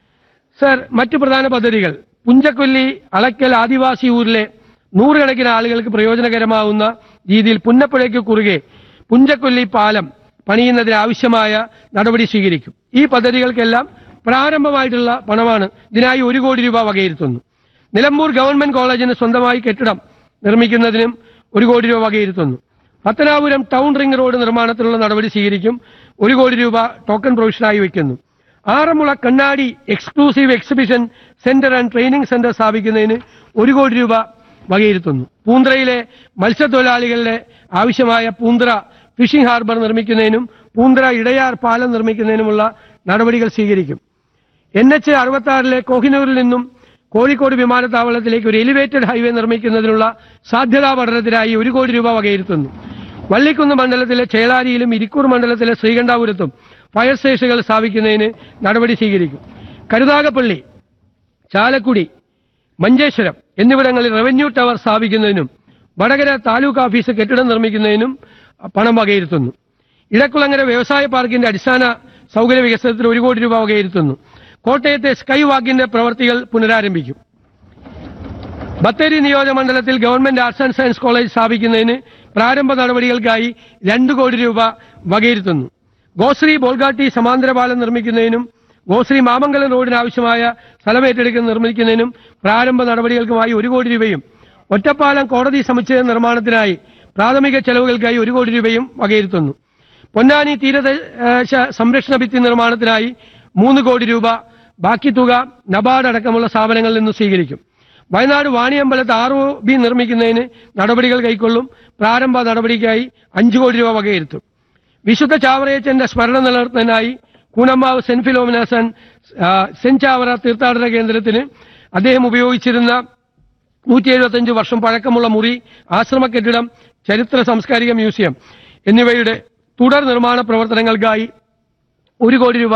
സർ മറ്റു പ്രധാന പദ്ധതികൾ പുഞ്ചക്കൊല്ലി അളക്കൽ ആദിവാസി ഊരിലെ നൂറുകണക്കിന് ആളുകൾക്ക് പ്രയോജനകരമാവുന്ന രീതിയിൽ പുന്നപ്പുഴയ്ക്ക് കുറുകെ പുഞ്ചക്കൊല്ലി പാലം പണിയുന്നതിന് ആവശ്യമായ നടപടി സ്വീകരിക്കും ഈ പദ്ധതികൾക്കെല്ലാം പ്രാരംഭമായിട്ടുള്ള പണമാണ് ഇതിനായി ഒരു കോടി രൂപ വകയിരുത്തുന്നു നിലമ്പൂർ ഗവൺമെന്റ് കോളേജിന് സ്വന്തമായി കെട്ടിടം നിർമ്മിക്കുന്നതിനും ഒരു കോടി രൂപ വകയിരുത്തുന്നു പത്തനാപുരം ടൗൺ റിംഗ് റോഡ് നിർമ്മാണത്തിനുള്ള നടപടി സ്വീകരിക്കും ഒരു കോടി രൂപ ടോക്കൺ പ്രൊവിഷനായി വയ്ക്കുന്നു ആറന്മുള കണ്ണാടി exclusive exhibition centre and training centre സ്ഥാപിക്കുന്നതിന് ഒരു കോടി രൂപ വകയിരുത്തുന്നു പൂന്തറയിലെ മത്സ്യത്തൊഴിലാളികളുടെ ആവശ്യമായ പൂന്തറ ഫിഷിംഗ് ഹാർബർ നിർമ്മിക്കുന്നതിനും പൂന്തറ ഇടയാർ പാലം നിർമ്മിക്കുന്നതിനുമുള്ള നടപടികൾ സ്വീകരിക്കും എൻ എച്ച് അറുപത്തി ആറിലെ കോഹിനൂരിൽ നിന്നും കോഴിക്കോട് വിമാനത്താവളത്തിലേക്ക് ഒരു എലിവേറ്റഡ് ഹൈവേ നിർമ്മിക്കുന്നതിനുള്ള സാധ്യതാ പഠനത്തിനായി ഒരു കോടി രൂപ വകയിരുത്തുന്നു വള്ളിക്കുന്ന് മണ്ഡലത്തിലെ ചേളാരിയിലും ഇരിക്കൂർ മണ്ഡലത്തിലെ ശ്രീകണ്ഠാപുരത്തും ഫയർ സ്റ്റേഷനുകൾ സ്ഥാപിക്കുന്നതിന് നടപടി സ്വീകരിക്കും കരുനാഗപ്പള്ളി ചാലക്കുടി മഞ്ചേശ്വരം എന്നിവിടങ്ങളിൽ റവന്യൂ ടവർ സ്ഥാപിക്കുന്നതിനും വടകര താലൂക്ക് ഓഫീസ് കെട്ടിടം നിർമ്മിക്കുന്നതിനും പണം വകയിരുത്തുന്നു ഇടക്കുളങ്ങര വ്യവസായ പാർക്കിന്റെ അടിസ്ഥാന സൗകര്യ വികസനത്തിന് ഒരു കോടി രൂപ വകയിരുത്തുന്നു കോട്ടയത്തെ സ്കൈ വാക്കിന്റെ പ്രവർത്തികൾ പുനരാരംഭിക്കും ബത്തേരി നിയോജകമണ്ഡലത്തിൽ government arts and science college സ്ഥാപിക്കുന്നതിന് പ്രാരംഭ നടപടികൾക്കായി രണ്ട് കോടി രൂപ വകയിരുത്തുന്നു ഗോശ്രീ ബോൾഗാട്ടി സമാന്തര പാലം നിർമ്മിക്കുന്നതിനും ഗോശ്രീ മാമംഗലം റോഡിന് ആവശ്യമായ സ്ഥലമേറ്റെടുക്കുന്ന നിർമ്മിക്കുന്നതിനും പ്രാരംഭ നടപടികൾക്കുമായി ഒരു കോടി രൂപയും ഒറ്റപ്പാലം കോടതി സമുച്ചയ നിർമ്മാണത്തിനായി പ്രാഥമിക ചെലവുകൾക്കായി ഒരു കോടി രൂപയും വകയിരുത്തുന്നു പൊന്നാനി തീരദേശ സംരക്ഷണ ഭിത്തി നിർമ്മാണത്തിനായി മൂന്ന് കോടി രൂപ ബാക്കി തുക നബാർഡ് അടക്കമുള്ള സ്ഥാപനങ്ങളിൽ നിന്ന് സ്വീകരിക്കും വയനാട് വാണിയമ്പലത്ത് ആർ ഒ ബി നിർമ്മിക്കുന്നതിന് നടപടികൾ കൈക്കൊള്ളും പ്രാരംഭ നടപടിക്കായി അഞ്ചു കോടി രൂപ വകയിരുത്തും വിശുദ്ധ ചാവറയച്ചന്റെ സ്മരണ നിലനിർത്തുന്നതിനായി കൂനമ്മാവ് സെന്റ് ഫിലോമിനാസൻ സെന്റ് ചാവറ തീർത്ഥാടന കേന്ദ്രത്തിന് അദ്ദേഹം ഉപയോഗിച്ചിരുന്ന നൂറ്റി എഴുപത്തഞ്ച് വർഷം പഴക്കമുള്ള മുറി ആശ്രമ കെട്ടിടം ചരിത്ര സാംസ്കാരിക മ്യൂസിയം എന്നിവയുടെ തുടർ നിർമ്മാണ പ്രവർത്തനങ്ങൾക്കായി ഒരു കോടി രൂപ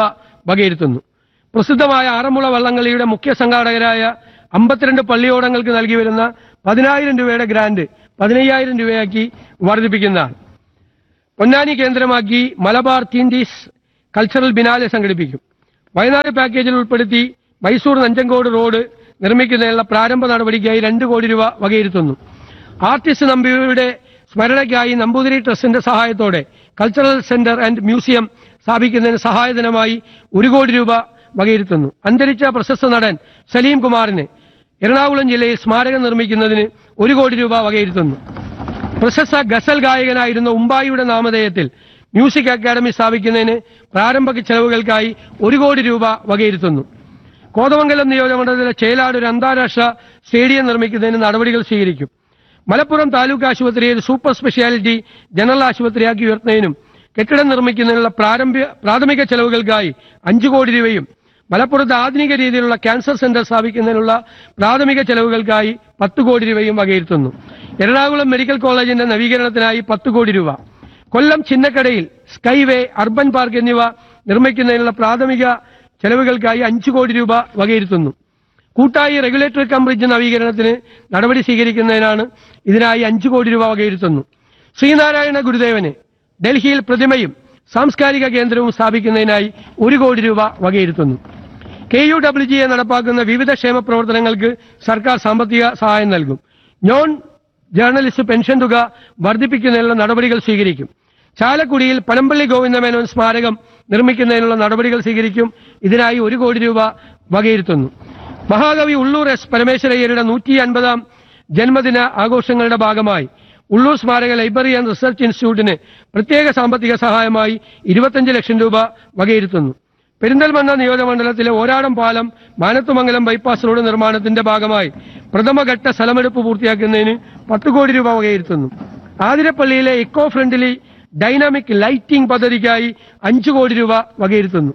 വകയിരുത്തുന്നു പ്രസിദ്ധമായ ആറന്മുള വള്ളംകളിയുടെ മുഖ്യ സംഘാടകരായ അമ്പത്തിരണ്ട് പള്ളിയോടങ്ങൾക്ക് നൽകി വരുന്ന പതിനായിരം രൂപയുടെ ഗ്രാന്റ് പതിനയ്യായിരം രൂപയാക്കി വർദ്ധിപ്പിക്കുന്നതാണ് പൊന്നാനി കേന്ദ്രമാക്കി മലബാർ തീൻഡീസ് കൾച്ചറൽ ബിനാലെ സംഘടിപ്പിക്കും വയനാട് പാക്കേജിൽ ഉൾപ്പെടുത്തി മൈസൂർ നഞ്ചങ്കോട് റോഡ് നിർമ്മിക്കുന്നതിനുള്ള പ്രാരംഭ നടപടിക്കായി രണ്ട് കോടി രൂപ വകയിരുത്തുന്നു ആർട്ടിസ്റ്റ് നമ്പിയുടെ സ്മരണയ്ക്കായി നമ്പൂതിരി ട്രസ്റ്റിന്റെ സഹായത്തോടെ കൾച്ചറൽ സെന്റർ ആൻഡ് മ്യൂസിയം സ്ഥാപിക്കുന്നതിന് സഹായധനമായി ഒരു കോടി രൂപ വകയിരുത്തുന്നു അന്തരിച്ച പ്രശസ്ത നടൻ സലീം കുമാറിന് എറണാകുളം ജില്ലയിൽ സ്മാരകം നിർമ്മിക്കുന്നതിന് ഒരു കോടി രൂപ വകയിരുത്തുന്നു പ്രശസ്ത ഗസൽ ഗായകനായിരുന്ന ഉമ്പായിയുടെ നാമധേയത്തിൽ മ്യൂസിക് അക്കാദമി സ്ഥാപിക്കുന്നതിന് പ്രാരംഭ ചെലവുകൾക്കായി ഒരു കോടി രൂപ വകയിരുത്തുന്നു കോതമംഗലം നിയോജകമണ്ഡലത്തിലെ ചേലാട് ഒരു അന്താരാഷ്ട്ര സ്റ്റേഡിയം നിർമ്മിക്കുന്നതിന് നടപടികൾ സ്വീകരിക്കും മലപ്പുറം താലൂക്ക് ആശുപത്രിയെ ഒരു സൂപ്പർ സ്പെഷ്യാലിറ്റി ജനറൽ ആശുപത്രിയാക്കി ഉയർത്തുന്നതിനും കെട്ടിടം നിർമ്മിക്കുന്നതിനുള്ള പ്രാരംഭ പ്രാഥമിക ചെലവുകൾക്കായി അഞ്ചു കോടി രൂപയും മലപ്പുറത്ത് ആധുനിക രീതിയിലുള്ള ക്യാൻസർ സെന്റർ സ്ഥാപിക്കുന്നതിനുള്ള പ്രാഥമിക ചെലവുകൾക്കായി പത്ത് കോടി രൂപയും വകയിരുത്തുന്നു എറണാകുളം മെഡിക്കൽ കോളേജിന്റെ നവീകരണത്തിനായി പത്ത് കോടി രൂപ കൊല്ലം ചിന്നക്കടയിൽ സ്കൈവേ അർബൻ പാർക്ക് എന്നിവ നിർമ്മിക്കുന്നതിനുള്ള പ്രാഥമിക ചെലവുകൾക്കായി അഞ്ചു കോടി രൂപ വകയിരുത്തുന്നു കൂട്ടായി റെഗുലേറ്ററി കം ബ്രിഡ്ജ് നവീകരണത്തിന് നടപടി സ്വീകരിക്കുന്നതിനാണ് ഇതിനായി അഞ്ചു കോടി രൂപ വകയിരുത്തുന്നു ശ്രീനാരായണ ഗുരുദേവന് ഡൽഹിയിൽ പ്രതിമയും സാംസ്കാരിക കേന്ദ്രവും സ്ഥാപിക്കുന്നതിനായി ഒരു കോടി രൂപ വകയിരുത്തുന്നു കെ യു ഡബ്ല്യു ജിയെ നടപ്പാക്കുന്ന വിവിധ ക്ഷേമ പ്രവർത്തനങ്ങൾക്ക് സർക്കാർ സാമ്പത്തിക സഹായം നൽകും നോൺ ജേർണലിസ്റ്റ് പെൻഷൻ തുക വർദ്ധിപ്പിക്കുന്നതിനുള്ള നടപടികൾ സ്വീകരിക്കും ചാലക്കുടിയിൽ പനമ്പള്ളി ഗോവിന്ദമേനോൻ സ്മാരകം നിർമ്മിക്കുന്നതിനുള്ള നടപടികൾ സ്വീകരിക്കും ഇതിനായി ഒരു കോടി രൂപ വകയിരുത്തുന്നു മഹാകവി ഉള്ളൂർ എസ് പരമേശ്വരയ്യരുടെ നൂറ്റി അൻപതാം ജന്മദിന ആഘോഷങ്ങളുടെ ഭാഗമായി ഉള്ളൂർ സ്മാരക ലൈബ്രറി ആൻഡ് റിസർച്ച് ഇൻസ്റ്റിറ്റ്യൂട്ടിന് പ്രത്യേക സാമ്പത്തിക സഹായമായി ഇരുപത്തഞ്ച് ലക്ഷം രൂപ വകയിരുത്തുന്നു പെരിന്തൽമണ്ണ നിയോജകമണ്ഡലത്തിലെ ഓരാടം പാലം മാനത്തുമംഗലം ബൈപ്പാസ് റോഡ് നിർമ്മാണത്തിന്റെ ഭാഗമായി പ്രഥമഘട്ട സ്ഥലമെടുപ്പ് പൂർത്തിയാക്കുന്നതിന് പത്ത് കോടി രൂപ വകയിരുത്തുന്നു ആതിരപ്പള്ളിയിലെ ഇക്കോ ഫ്രണ്ട്ലി ഡൈനാമിക് ലൈറ്റിംഗ് പദ്ധതിക്കായി അഞ്ചു കോടി രൂപ വകയിരുത്തുന്നു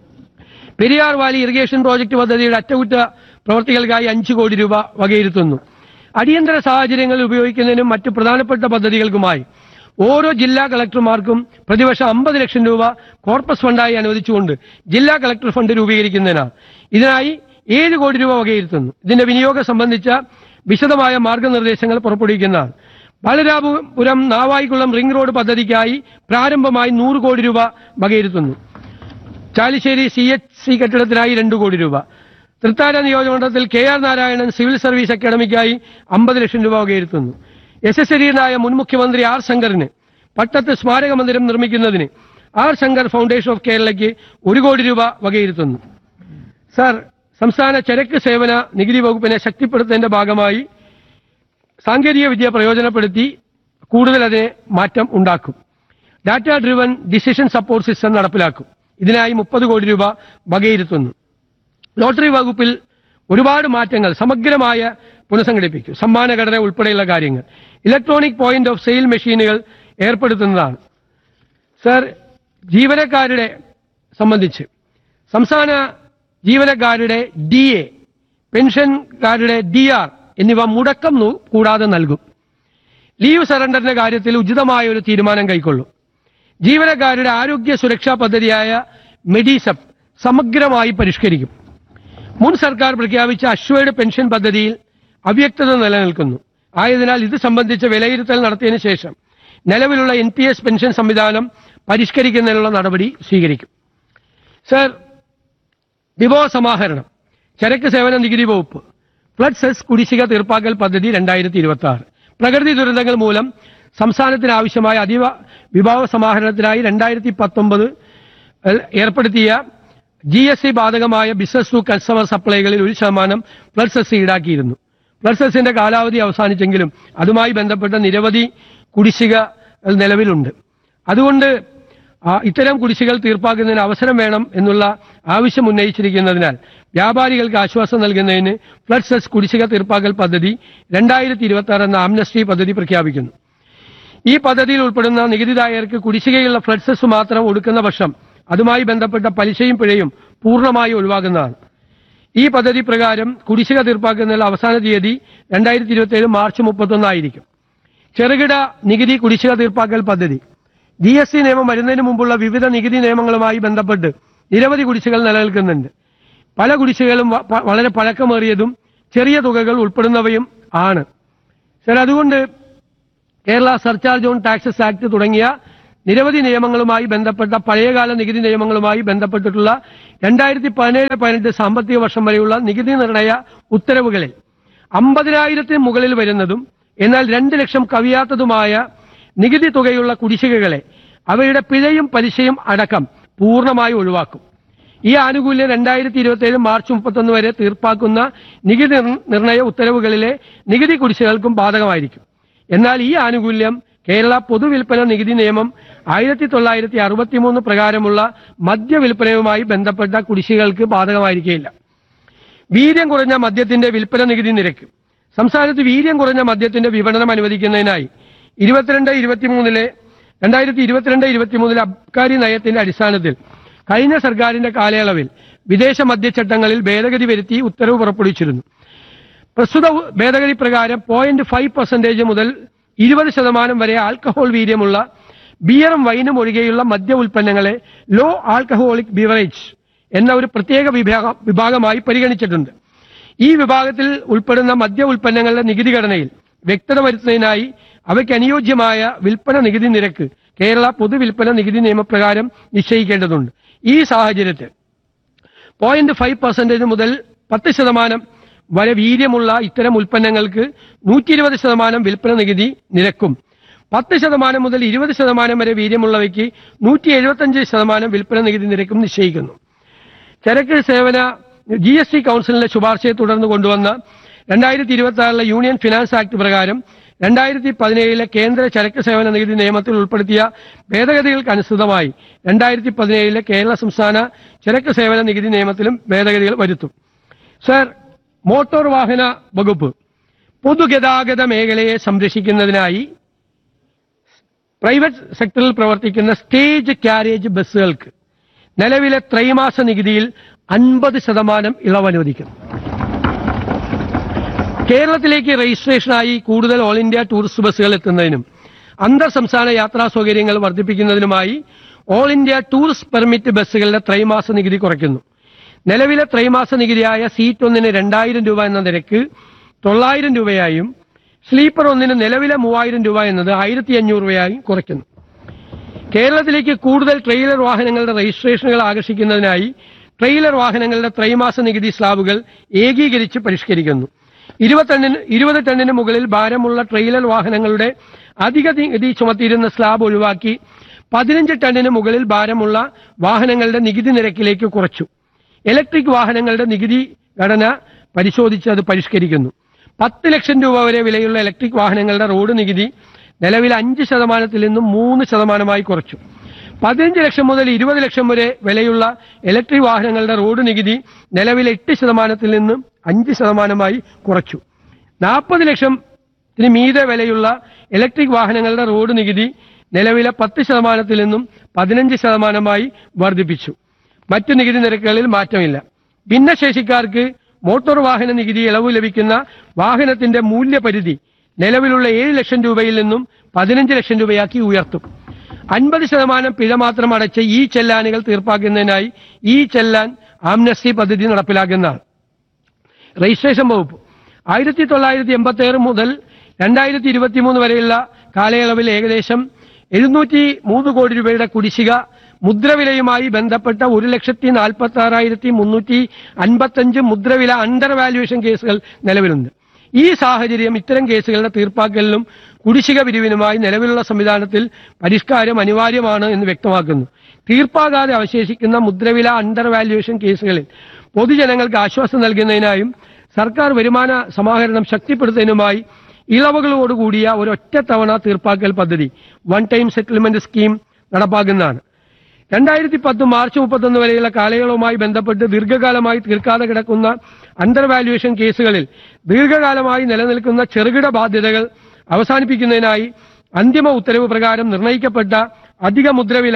പെരിയാർ വാലി ഇറിഗേഷൻ പ്രോജക്ട് പദ്ധതിയുടെ അറ്റകുറ്റ പ്രവർത്തികൾക്കായി അഞ്ചു കോടി രൂപ വകയിരുത്തുന്നു അടിയന്തര സാഹചര്യങ്ങളിൽ ഉപയോഗിക്കുന്നതിനും മറ്റ് പ്രധാനപ്പെട്ട പദ്ധതികൾക്കുമായി ഓരോ ജില്ലാ കളക്ടർമാർക്കും പ്രതിവർഷം അമ്പത് ലക്ഷം രൂപ കോർപ്പസ് ഫണ്ടായി അനുവദിച്ചുകൊണ്ട് ജില്ലാ കളക്ടർ ഫണ്ട് രൂപീകരിക്കുന്നതിനാണ് ഇതിനായി ഏഴ് കോടി രൂപ വകയിരുത്തുന്നു ഇതിന്റെ വിനിയോഗം സംബന്ധിച്ച വിശദമായ മാർഗനിർദ്ദേശങ്ങൾ പുറപ്പെടുവിക്കുന്നതാണ് ബാലരാപുരം നാവായിക്കുളം റിംഗ് റോഡ് പദ്ധതിക്കായി പ്രാരംഭമായി നൂറ് കോടി രൂപ വകയിരുത്തുന്നു ചാലിശ്ശേരി സി എച്ച് സി കെട്ടിടത്തിനായി രണ്ട് കോടി രൂപ തൃത്താല നിയോജകമണ്ഡലത്തിൽ K R Narayanan civil service അക്കാദമിക്കായി അമ്പത് ലക്ഷം രൂപ വകയിരുത്തുന്നു യശസ്വരീയനായ മുൻ മുഖ്യമന്ത്രി ആർ ശങ്കറിന് പട്ടത്ത് സ്മാരക മന്ദിരം നിർമ്മിക്കുന്നതിന് ആർ ശങ്കർ ഫൗണ്ടേഷൻ ഓഫ് കേരളയ്ക്ക് ഒരു കോടി രൂപ വകയിരുത്തുന്നു സാർ സംസ്ഥാന ചരക്ക് സേവന നികുതി വകുപ്പിനെ ശക്തിപ്പെടുത്തുന്നതിന്റെ ഭാഗമായി സാങ്കേതിക വിദ്യ പ്രയോജനപ്പെടുത്തി കൂടുതൽ അതിനെ മാറ്റം ഉണ്ടാക്കും data driven decision support system നടപ്പിലാക്കും ഇതിനായി മുപ്പത് കോടി രൂപ വകയിരുത്തുന്നു ലോട്ടറി വകുപ്പിൽ ഒരുപാട് മാറ്റങ്ങൾ സമഗ്രമായ പുനഃസംഘടിപ്പിക്കും സമ്മാന ഘടന ഉൾപ്പെടെയുള്ള കാര്യങ്ങൾ ഇലക്ട്രോണിക് പോയിന്റ് ഓഫ് സെയിൽ മെഷീനുകൾ ഏർപ്പെടുത്തുന്നതാണ് സർ ജീവനക്കാരുടെ സംബന്ധിച്ച് സംസ്ഥാന ജീവനക്കാരുടെ ഡി എ പെൻഷൻകാരുടെ ഡി ആർ എന്നിവ മുടക്കം നു- കൂടാതെ നൽകും ലീവ് സറണ്ടറിന്റെ കാര്യത്തിൽ ഉചിതമായ ഒരു തീരുമാനം കൈക്കൊള്ളും ജീവനക്കാരുടെ ആരോഗ്യ സുരക്ഷാ പദ്ധതിയായ മെഡിസപ്പ് സമഗ്രമായി പരിഷ്കരിക്കും മുൻ സർക്കാർ പ്രഖ്യാപിച്ച അശ്വയുടെ പെൻഷൻ പദ്ധതിയിൽ അവ്യക്തത നിലനിൽക്കുന്നു ആയതിനാൽ ഇത് സംബന്ധിച്ച വിലയിരുത്തൽ നടത്തിയതിനു ശേഷം നിലവിലുള്ള എൻ പി എസ് പെൻഷൻ സംവിധാനം പരിഷ്കരിക്കുന്നതിനുള്ള നടപടി സ്വീകരിക്കും സർ വിഭവ സമാഹരണം ചരക്ക് സേവന നികുതി വകുപ്പ് ഫ്ലഡ് സെസ് കുടിശ്ശിക തീർപ്പാക്കൽ പദ്ധതി രണ്ടായിരത്തി ഇരുപത്തി ആറ് പ്രകൃതി ദുരന്തങ്ങൾ മൂലം സംസ്ഥാനത്തിന് ആവശ്യമായ അതീവ വിഭവ സമാഹരണത്തിനായി രണ്ടായിരത്തി പത്തൊമ്പത് ഏർപ്പെടുത്തിയ ജി എസ് സി ബാധകമായ ബിസിനസ് ടു കസ്റ്റമർ സപ്ലൈകളിൽ ഒരു ശതമാനം ഫ്ലഡ് സെസ് ഈടാക്കിയിരുന്നു ഫ്ലഡ് സെസിന്റെ കാലാവധി അവസാനിച്ചെങ്കിലും അതുമായി ബന്ധപ്പെട്ട നിരവധി കുടിശ്ശിക നിലവിലുണ്ട് അതുകൊണ്ട് ആ, ഇത്തരം കുടിശ്ശികൾ തീർപ്പാക്കുന്നതിന് അവസരം വേണം എന്നുള്ള ആവശ്യം ഉന്നയിച്ചിരിക്കുന്നതിനാൽ വ്യാപാരികൾക്ക് ആശ്വാസം നൽകുന്നതിന് ഫ്ലഡ് സെസ് കുടിശ്ശിക തീർപ്പാക്കൽ പദ്ധതി രണ്ടായിരത്തി ഇരുപത്തി ആറ് എന്ന ആംനസ്റ്റി പദ്ധതി പ്രഖ്യാപിക്കുന്നു ഈ പദ്ധതിയിൽ ഉൾപ്പെടുന്ന നികുതിദായകർക്ക് കുടിശ്ശികയുള്ള ഫ്ലഡ് സെസ് മാത്രം ഒടുക്കുന്ന പക്ഷം അതുമായി ബന്ധപ്പെട്ട പലിശയും പിഴയും പൂർണ്ണമായി ഒഴിവാക്കുന്നതാണ് ഈ പദ്ധതി പ്രകാരം കുടിശ്ശിക തീർപ്പാക്കുന്നതിനുള്ള അവസാന തീയതി രണ്ടായിരത്തി ഇരുപത്തി ഏഴ് മാർച്ച് മുപ്പത്തൊന്നായിരിക്കും ചെറുകിട നികുതി കുടിശ്ശിക തീർപ്പാക്കൽ പദ്ധതി ജി എസ് ടി നിയമം വരുന്നതിന് മുമ്പുള്ള വിവിധ നികുതി നിയമങ്ങളുമായി ബന്ധപ്പെട്ട് നിരവധി കുടിശ്ശികൾ നിലനിൽക്കുന്നുണ്ട് പല കുടിശ്ശികളും വ- പ- വളരെ പഴക്കമേറിയതും ചെറിയ തുകകൾ ഉൾപ്പെടുന്നവയും ആണ് സർ അതുകൊണ്ട് Kerala surcharge on taxes act തുടങ്ങിയ നിരവധി നിയമങ്ങളുമായി ബന്ധപ്പെട്ട പഴയകാല നികുതി നിയമങ്ങളുമായി ബന്ധപ്പെട്ടിട്ടുള്ള രണ്ടായിരത്തി പതിനേഴ് പതിനെട്ട് സാമ്പത്തിക വർഷം വരെയുള്ള നികുതി നിർണയ ഉത്തരവുകളിൽ അമ്പതിനായിരത്തിന് മുകളിൽ വരുന്നതും എന്നാൽ രണ്ട് ലക്ഷം കവിയാത്തതുമായ നികുതി തുകയുള്ള കുടിശ്ശികകളെ അവയുടെ പിഴയും പലിശയും അടക്കം പൂർണ്ണമായി ഒഴിവാക്കും ഈ ആനുകൂല്യം രണ്ടായിരത്തി ഇരുപത്തി ഏഴ് മാർച്ച് മുപ്പത്തൊന്ന് വരെ തീർപ്പാക്കുന്ന നികുതി നിർ- നിർണയ ഉത്തരവുകളിലെ നികുതി കുടിശ്ശികൾക്കും ബാധകമായിരിക്കും എന്നാൽ ഈ ആനുകൂല്യം കേരള പൊതുവിൽപ്പന നികുതി നിയമം ആയിരത്തി തൊള്ളായിരത്തി അറുപത്തിമൂന്ന് പ്രകാരമുള്ള മദ്യവിൽപ്പനയുമായി ബന്ധപ്പെട്ട കുടിശ്ശികൾക്ക് ബാധകമായിരിക്കുകയില്ല വീര്യം കുറഞ്ഞ മദ്യത്തിന്റെ വിൽപ്പന നികുതി നിരക്ക് സംസ്ഥാനത്ത് വീര്യം കുറഞ്ഞ മദ്യത്തിന്റെ വിപണനം അനുവദിക്കുന്നതിനായി ഇരുപത്തിരണ്ട് ഇരുപത്തിമൂന്നിലെ രണ്ടായിരത്തി ഇരുപത്തിരണ്ട് ഇരുപത്തിമൂന്നിലെ അബ്കാരി നയത്തിന്റെ അടിസ്ഥാനത്തിൽ കഴിഞ്ഞ സർക്കാരിന്റെ കാലയളവിൽ വിദേശ മദ്യചട്ടങ്ങളിൽ ഭേദഗതി വരുത്തി ഉത്തരവ് പുറപ്പെടുവിച്ചിരുന്നു പ്രസ്തുത ഉ- ഭേദഗതി പ്രകാരം പോയിന്റ് ഫൈവ് പെർസെന്റേജ് മുതൽ ഇരുപത് ശതമാനം വരെ ആൽക്കഹോൾ വീര്യമുള്ള ബിയറും വൈനും ഒഴികെയുള്ള മദ്യ ഉൽപ്പന്നങ്ങളെ ലോ ആൽക്കഹോളിക് ബിവറേജ് എന്ന ഒരു പ്രത്യേക വിഭാഗ വിഭാഗമായി പരിഗണിച്ചിട്ടുണ്ട് ഈ വിഭാഗത്തിൽ ഉൾപ്പെടുന്ന മദ്യ ഉൽപ്പന്നങ്ങളുടെ നികുതി ഘടനയിൽ വ്യക്തത വരുത്തുന്നതിനായി അവയ്ക്ക് അനുയോജ്യമായ വിൽപ്പന നികുതി നിരക്ക് കേരള പൊതുവിൽപ്പന നികുതി നിയമപ്രകാരം നിശ്ചയിക്കേണ്ടതുണ്ട് ഈ സാഹചര്യത്തിൽ പോയിന്റ് ഫൈവ് പെർസെന്റേജ് മുതൽ പത്ത് ശതമാനം വരെ വീര്യമുള്ള ഇത്തരം ഉൽപ്പന്നങ്ങൾക്ക് നൂറ്റി ഇരുപത് ശതമാനം വിൽപ്പന നികുതി നിരക്കും പത്ത് ശതമാനം മുതൽ ഇരുപത് ശതമാനം വരെ വീര്യമുള്ളവയ്ക്ക് നൂറ്റി എഴുപത്തഞ്ച് ശതമാനം വിൽപ്പന നികുതി നിരക്കും നിശ്ചയിക്കുന്നു ചരക്ക് സേവന ജി എസ് ടി കൌൺസിലിന്റെ ശുപാർശയെ തുടർന്ന് കൊണ്ടുവന്ന രണ്ടായിരത്തി ഇരുപത്തി ആറിലെ യൂണിയൻ ഫിനാൻസ് ആക്ട് പ്രകാരം രണ്ടായിരത്തി പതിനേഴിലെ കേന്ദ്ര ചരക്ക് സേവന നികുതി നിയമത്തിൽ ഉൾപ്പെടുത്തിയ ഭേദഗതികൾക്ക് അനുസൃതമായി രണ്ടായിരത്തി പതിനേഴിലെ കേരള സംസ്ഥാന ചരക്ക് സേവന നികുതി നിയമത്തിലും ഭേദഗതികൾ വരുത്തും സർ മോട്ടോർ വാഹന വകുപ്പ് പൊതുഗതാഗത മേഖലയെ സംരക്ഷിക്കുന്നതിനായി പ്രൈവറ്റ് സെക്ടറിൽ പ്രവർത്തിക്കുന്ന സ്റ്റേജ് ക്യാരേജ് ബസ്സുകൾക്ക് നിലവിലെ ത്രൈമാസ നികുതിയിൽ അൻപത് ശതമാനം ഇളവ് അനുവദിക്കുന്നു കേരളത്തിലേക്ക് രജിസ്ട്രേഷനായി കൂടുതൽ ഓൾ ഇന്ത്യ ടൂറിസ്റ്റ് ബസ്സുകൾ എത്തുന്നതിനും അന്തർ സംസ്ഥാന യാത്രാ സൗകര്യങ്ങൾ വർദ്ധിപ്പിക്കുന്നതിനുമായി ഓൾ ഇന്ത്യ ടൂറിസ്റ്റ് പെർമിറ്റ് ബസ്സുകളുടെ ത്രൈമാസ നികുതി കുറയ്ക്കുന്നു നിലവിലെ ത്രൈമാസ നികുതിയായ സീറ്റ് ഒന്നിന് രണ്ടായിരം രൂപ എന്ന നിരക്ക് തൊള്ളായിരം രൂപയായും സ്ലീപ്പർ ഒന്നിന് നിലവിലെ മൂവായിരം രൂപ എന്നത് ആയിരത്തി അഞ്ഞൂറ് രൂപയായും കുറയ്ക്കുന്നു കേരളത്തിലേക്ക് കൂടുതൽ ട്രെയിലർ വാഹനങ്ങളുടെ രജിസ്ട്രേഷനുകൾ ആകർഷിക്കുന്നതിനായി ട്രെയിലർ വാഹനങ്ങളുടെ ത്രൈമാസ നികുതി സ്ലാബുകൾ ഏകീകരിച്ച് പരിഷ്കരിക്കുന്നു ഇരുപത്തെണ്ണിന് ഇരുപത് ടണ്ണിന് മുകളിൽ ഭാരമുള്ള ട്രെയിലർ വാഹനങ്ങളുടെ അധിക നികുതി ചുമത്തിയിരുന്ന സ്ലാബ് ഒഴിവാക്കി പതിനഞ്ച് ടണ്ണിന് മുകളിൽ ഭാരമുള്ള വാഹനങ്ങളുടെ നികുതി നിരക്കിലേക്ക് കുറച്ചു ഇലക്ട്രിക് വാഹനങ്ങളുടെ നികുതി ഘടന പരിശോധിച്ച് അത് പരിഷ്കരിക്കുന്നു പത്ത് ലക്ഷം രൂപ വരെ വിലയുള്ള ഇലക്ട്രിക് വാഹനങ്ങളുടെ റോഡ് നികുതി നിലവിൽ അഞ്ച് ശതമാനത്തിൽ നിന്നും മൂന്ന് ശതമാനമായി കുറച്ചു പതിനഞ്ച് ലക്ഷം മുതൽ ഇരുപത് ലക്ഷം വരെ വിലയുള്ള ഇലക്ട്രിക് വാഹനങ്ങളുടെ റോഡ് നികുതി നിലവിൽ എട്ട് ശതമാനത്തിൽ നിന്നും അഞ്ച് ശതമാനമായി കുറച്ചു നാൽപ്പത് ലക്ഷത്തിന് മീതെ വിലയുള്ള ഇലക്ട്രിക് വാഹനങ്ങളുടെ റോഡ് നികുതി നിലവിലെ പത്ത് ശതമാനത്തിൽ നിന്നും പതിനഞ്ച് ശതമാനമായി വർദ്ധിപ്പിച്ചു മറ്റു നികുതി നിരക്കുകളിൽ മാറ്റമില്ല ഭിന്നശേഷിക്കാർക്ക് മോട്ടോർ വാഹന നികുതി ഇളവ് ലഭിക്കുന്ന വാഹനത്തിന്റെ മൂല്യപരിധി നിലവിലുള്ള ഏഴ് ലക്ഷം രൂപയിൽ നിന്നും പതിനഞ്ച് ലക്ഷം രൂപയാക്കി ഉയർത്തും അൻപത് ശതമാനം പിഴ മാത്രം അടച്ച് ഈ ചെല്ലാനുകൾ തീർപ്പാക്കുന്നതിനായി ഈ ചെല്ലാൻ ആംനസ്റ്റി പദ്ധതി നടപ്പിലാക്കുന്നതാണ് രജിസ്ട്രേഷൻ വകുപ്പ് ആയിരത്തി തൊള്ളായിരത്തി എൺപത്തി ഏഴ് മുതൽ രണ്ടായിരത്തി ഇരുപത്തിമൂന്ന് വരെയുള്ള കാലയളവിൽ ഏകദേശം എഴുന്നൂറ്റി മൂന്ന് കോടി രൂപയുടെ കുടിശ്ശിക മുദ്രവിലയുമായി ബന്ധപ്പെട്ട ഒരു ലക്ഷത്തി നാൽപ്പത്തി ആറായിരത്തി മുന്നൂറ്റി അൻപത്തഞ്ച് മുദ്രവില അണ്ടർ വാല്യുവേഷൻ കേസുകൾ നിലവിലുണ്ട് ഈ സാഹചര്യം ഇത്തരം കേസുകളുടെ തീർപ്പാക്കലിനും കുടിശ്ശിക പിരിവിനുമായി നിലവിലുള്ള സംവിധാനത്തിൽ പരിഷ്കാരം അനിവാര്യമാണ് എന്ന് വ്യക്തമാക്കുന്നു തീർപ്പാകാതെ അവശേഷിക്കുന്ന മുദ്രവില അണ്ടർ വാല്യുവേഷൻ കേസുകളിൽ പൊതുജനങ്ങൾക്ക് ആശ്വാസം നൽകുന്നതിനായും സർക്കാർ വരുമാന സമാഹരണം ശക്തിപ്പെടുത്തുന്നതിനുമായി ഇളവുകളോടുകൂടിയ ഒരൊറ്റത്തവണ തീർപ്പാക്കൽ പദ്ധതി വൺ ടൈം സെറ്റിൽമെന്റ് സ്കീം നടപ്പാക്കുന്നതാണ് രണ്ടായിരത്തി പത്ത് മാർച്ച് മുപ്പത്തൊന്ന് വരെയുള്ള കാലയളവുമായി ബന്ധപ്പെട്ട് ദീർഘകാലമായി തീർക്കാതെ കിടക്കുന്ന അണ്ടർ വാല്യുവേഷൻ കേസുകളിൽ ദീർഘകാലമായി നിലനിൽക്കുന്ന ചെറുകിട ബാധ്യതകൾ അവസാനിപ്പിക്കുന്നതിനായി അന്തിമ ഉത്തരവ് പ്രകാരം നിർണയിക്കപ്പെട്ട അധിക മുദ്രവില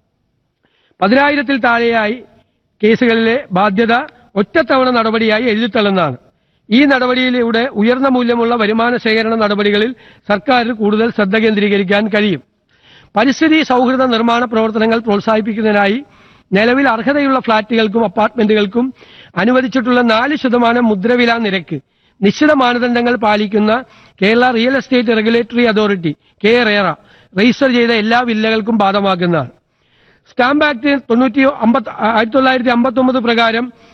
പതിനായിരത്തിൽ താഴെയായി കേസുകളിലെ ബാധ്യത ഒറ്റത്തവണ നടപടിയായി എഴുതിത്തള്ളുന്നതാണ് ഈ നടപടിയിലൂടെ ഉയർന്ന മൂല്യമുള്ള വരുമാന ശേഖരണ നടപടികളിൽ സർക്കാരിന് കൂടുതൽ ശ്രദ്ധ കേന്ദ്രീകരിക്കാൻ കഴിയും പരിസ്ഥിതി സൗഹൃദ നിർമ്മാണ പ്രവർത്തനങ്ങൾ പ്രോത്സാഹിപ്പിക്കുന്നതിനായി നിലവിൽ അർഹതയുള്ള ഫ്ളാറ്റുകൾക്കും അപ്പാർട്ട്മെന്റുകൾക്കും അനുവദിച്ചിട്ടുള്ള നാല് ശതമാനം മുദ്രവില നിരക്ക് നിശ്ചിത മാനദണ്ഡങ്ങൾ പാലിക്കുന്ന Kerala real estate regulatory authority K RERA register ചെയ്ത എല്ലാ വില്ലകൾക്കും ബാധകമാക്കുന്നതാണ് സ്റ്റാമ്പ് ആക്ട് തൊണ്ണൂറ്റി അമ്പത്തി ആയിരത്തി തൊള്ളായിരത്തി അമ്പത്തി ഒമ്പത് പ്രകാരം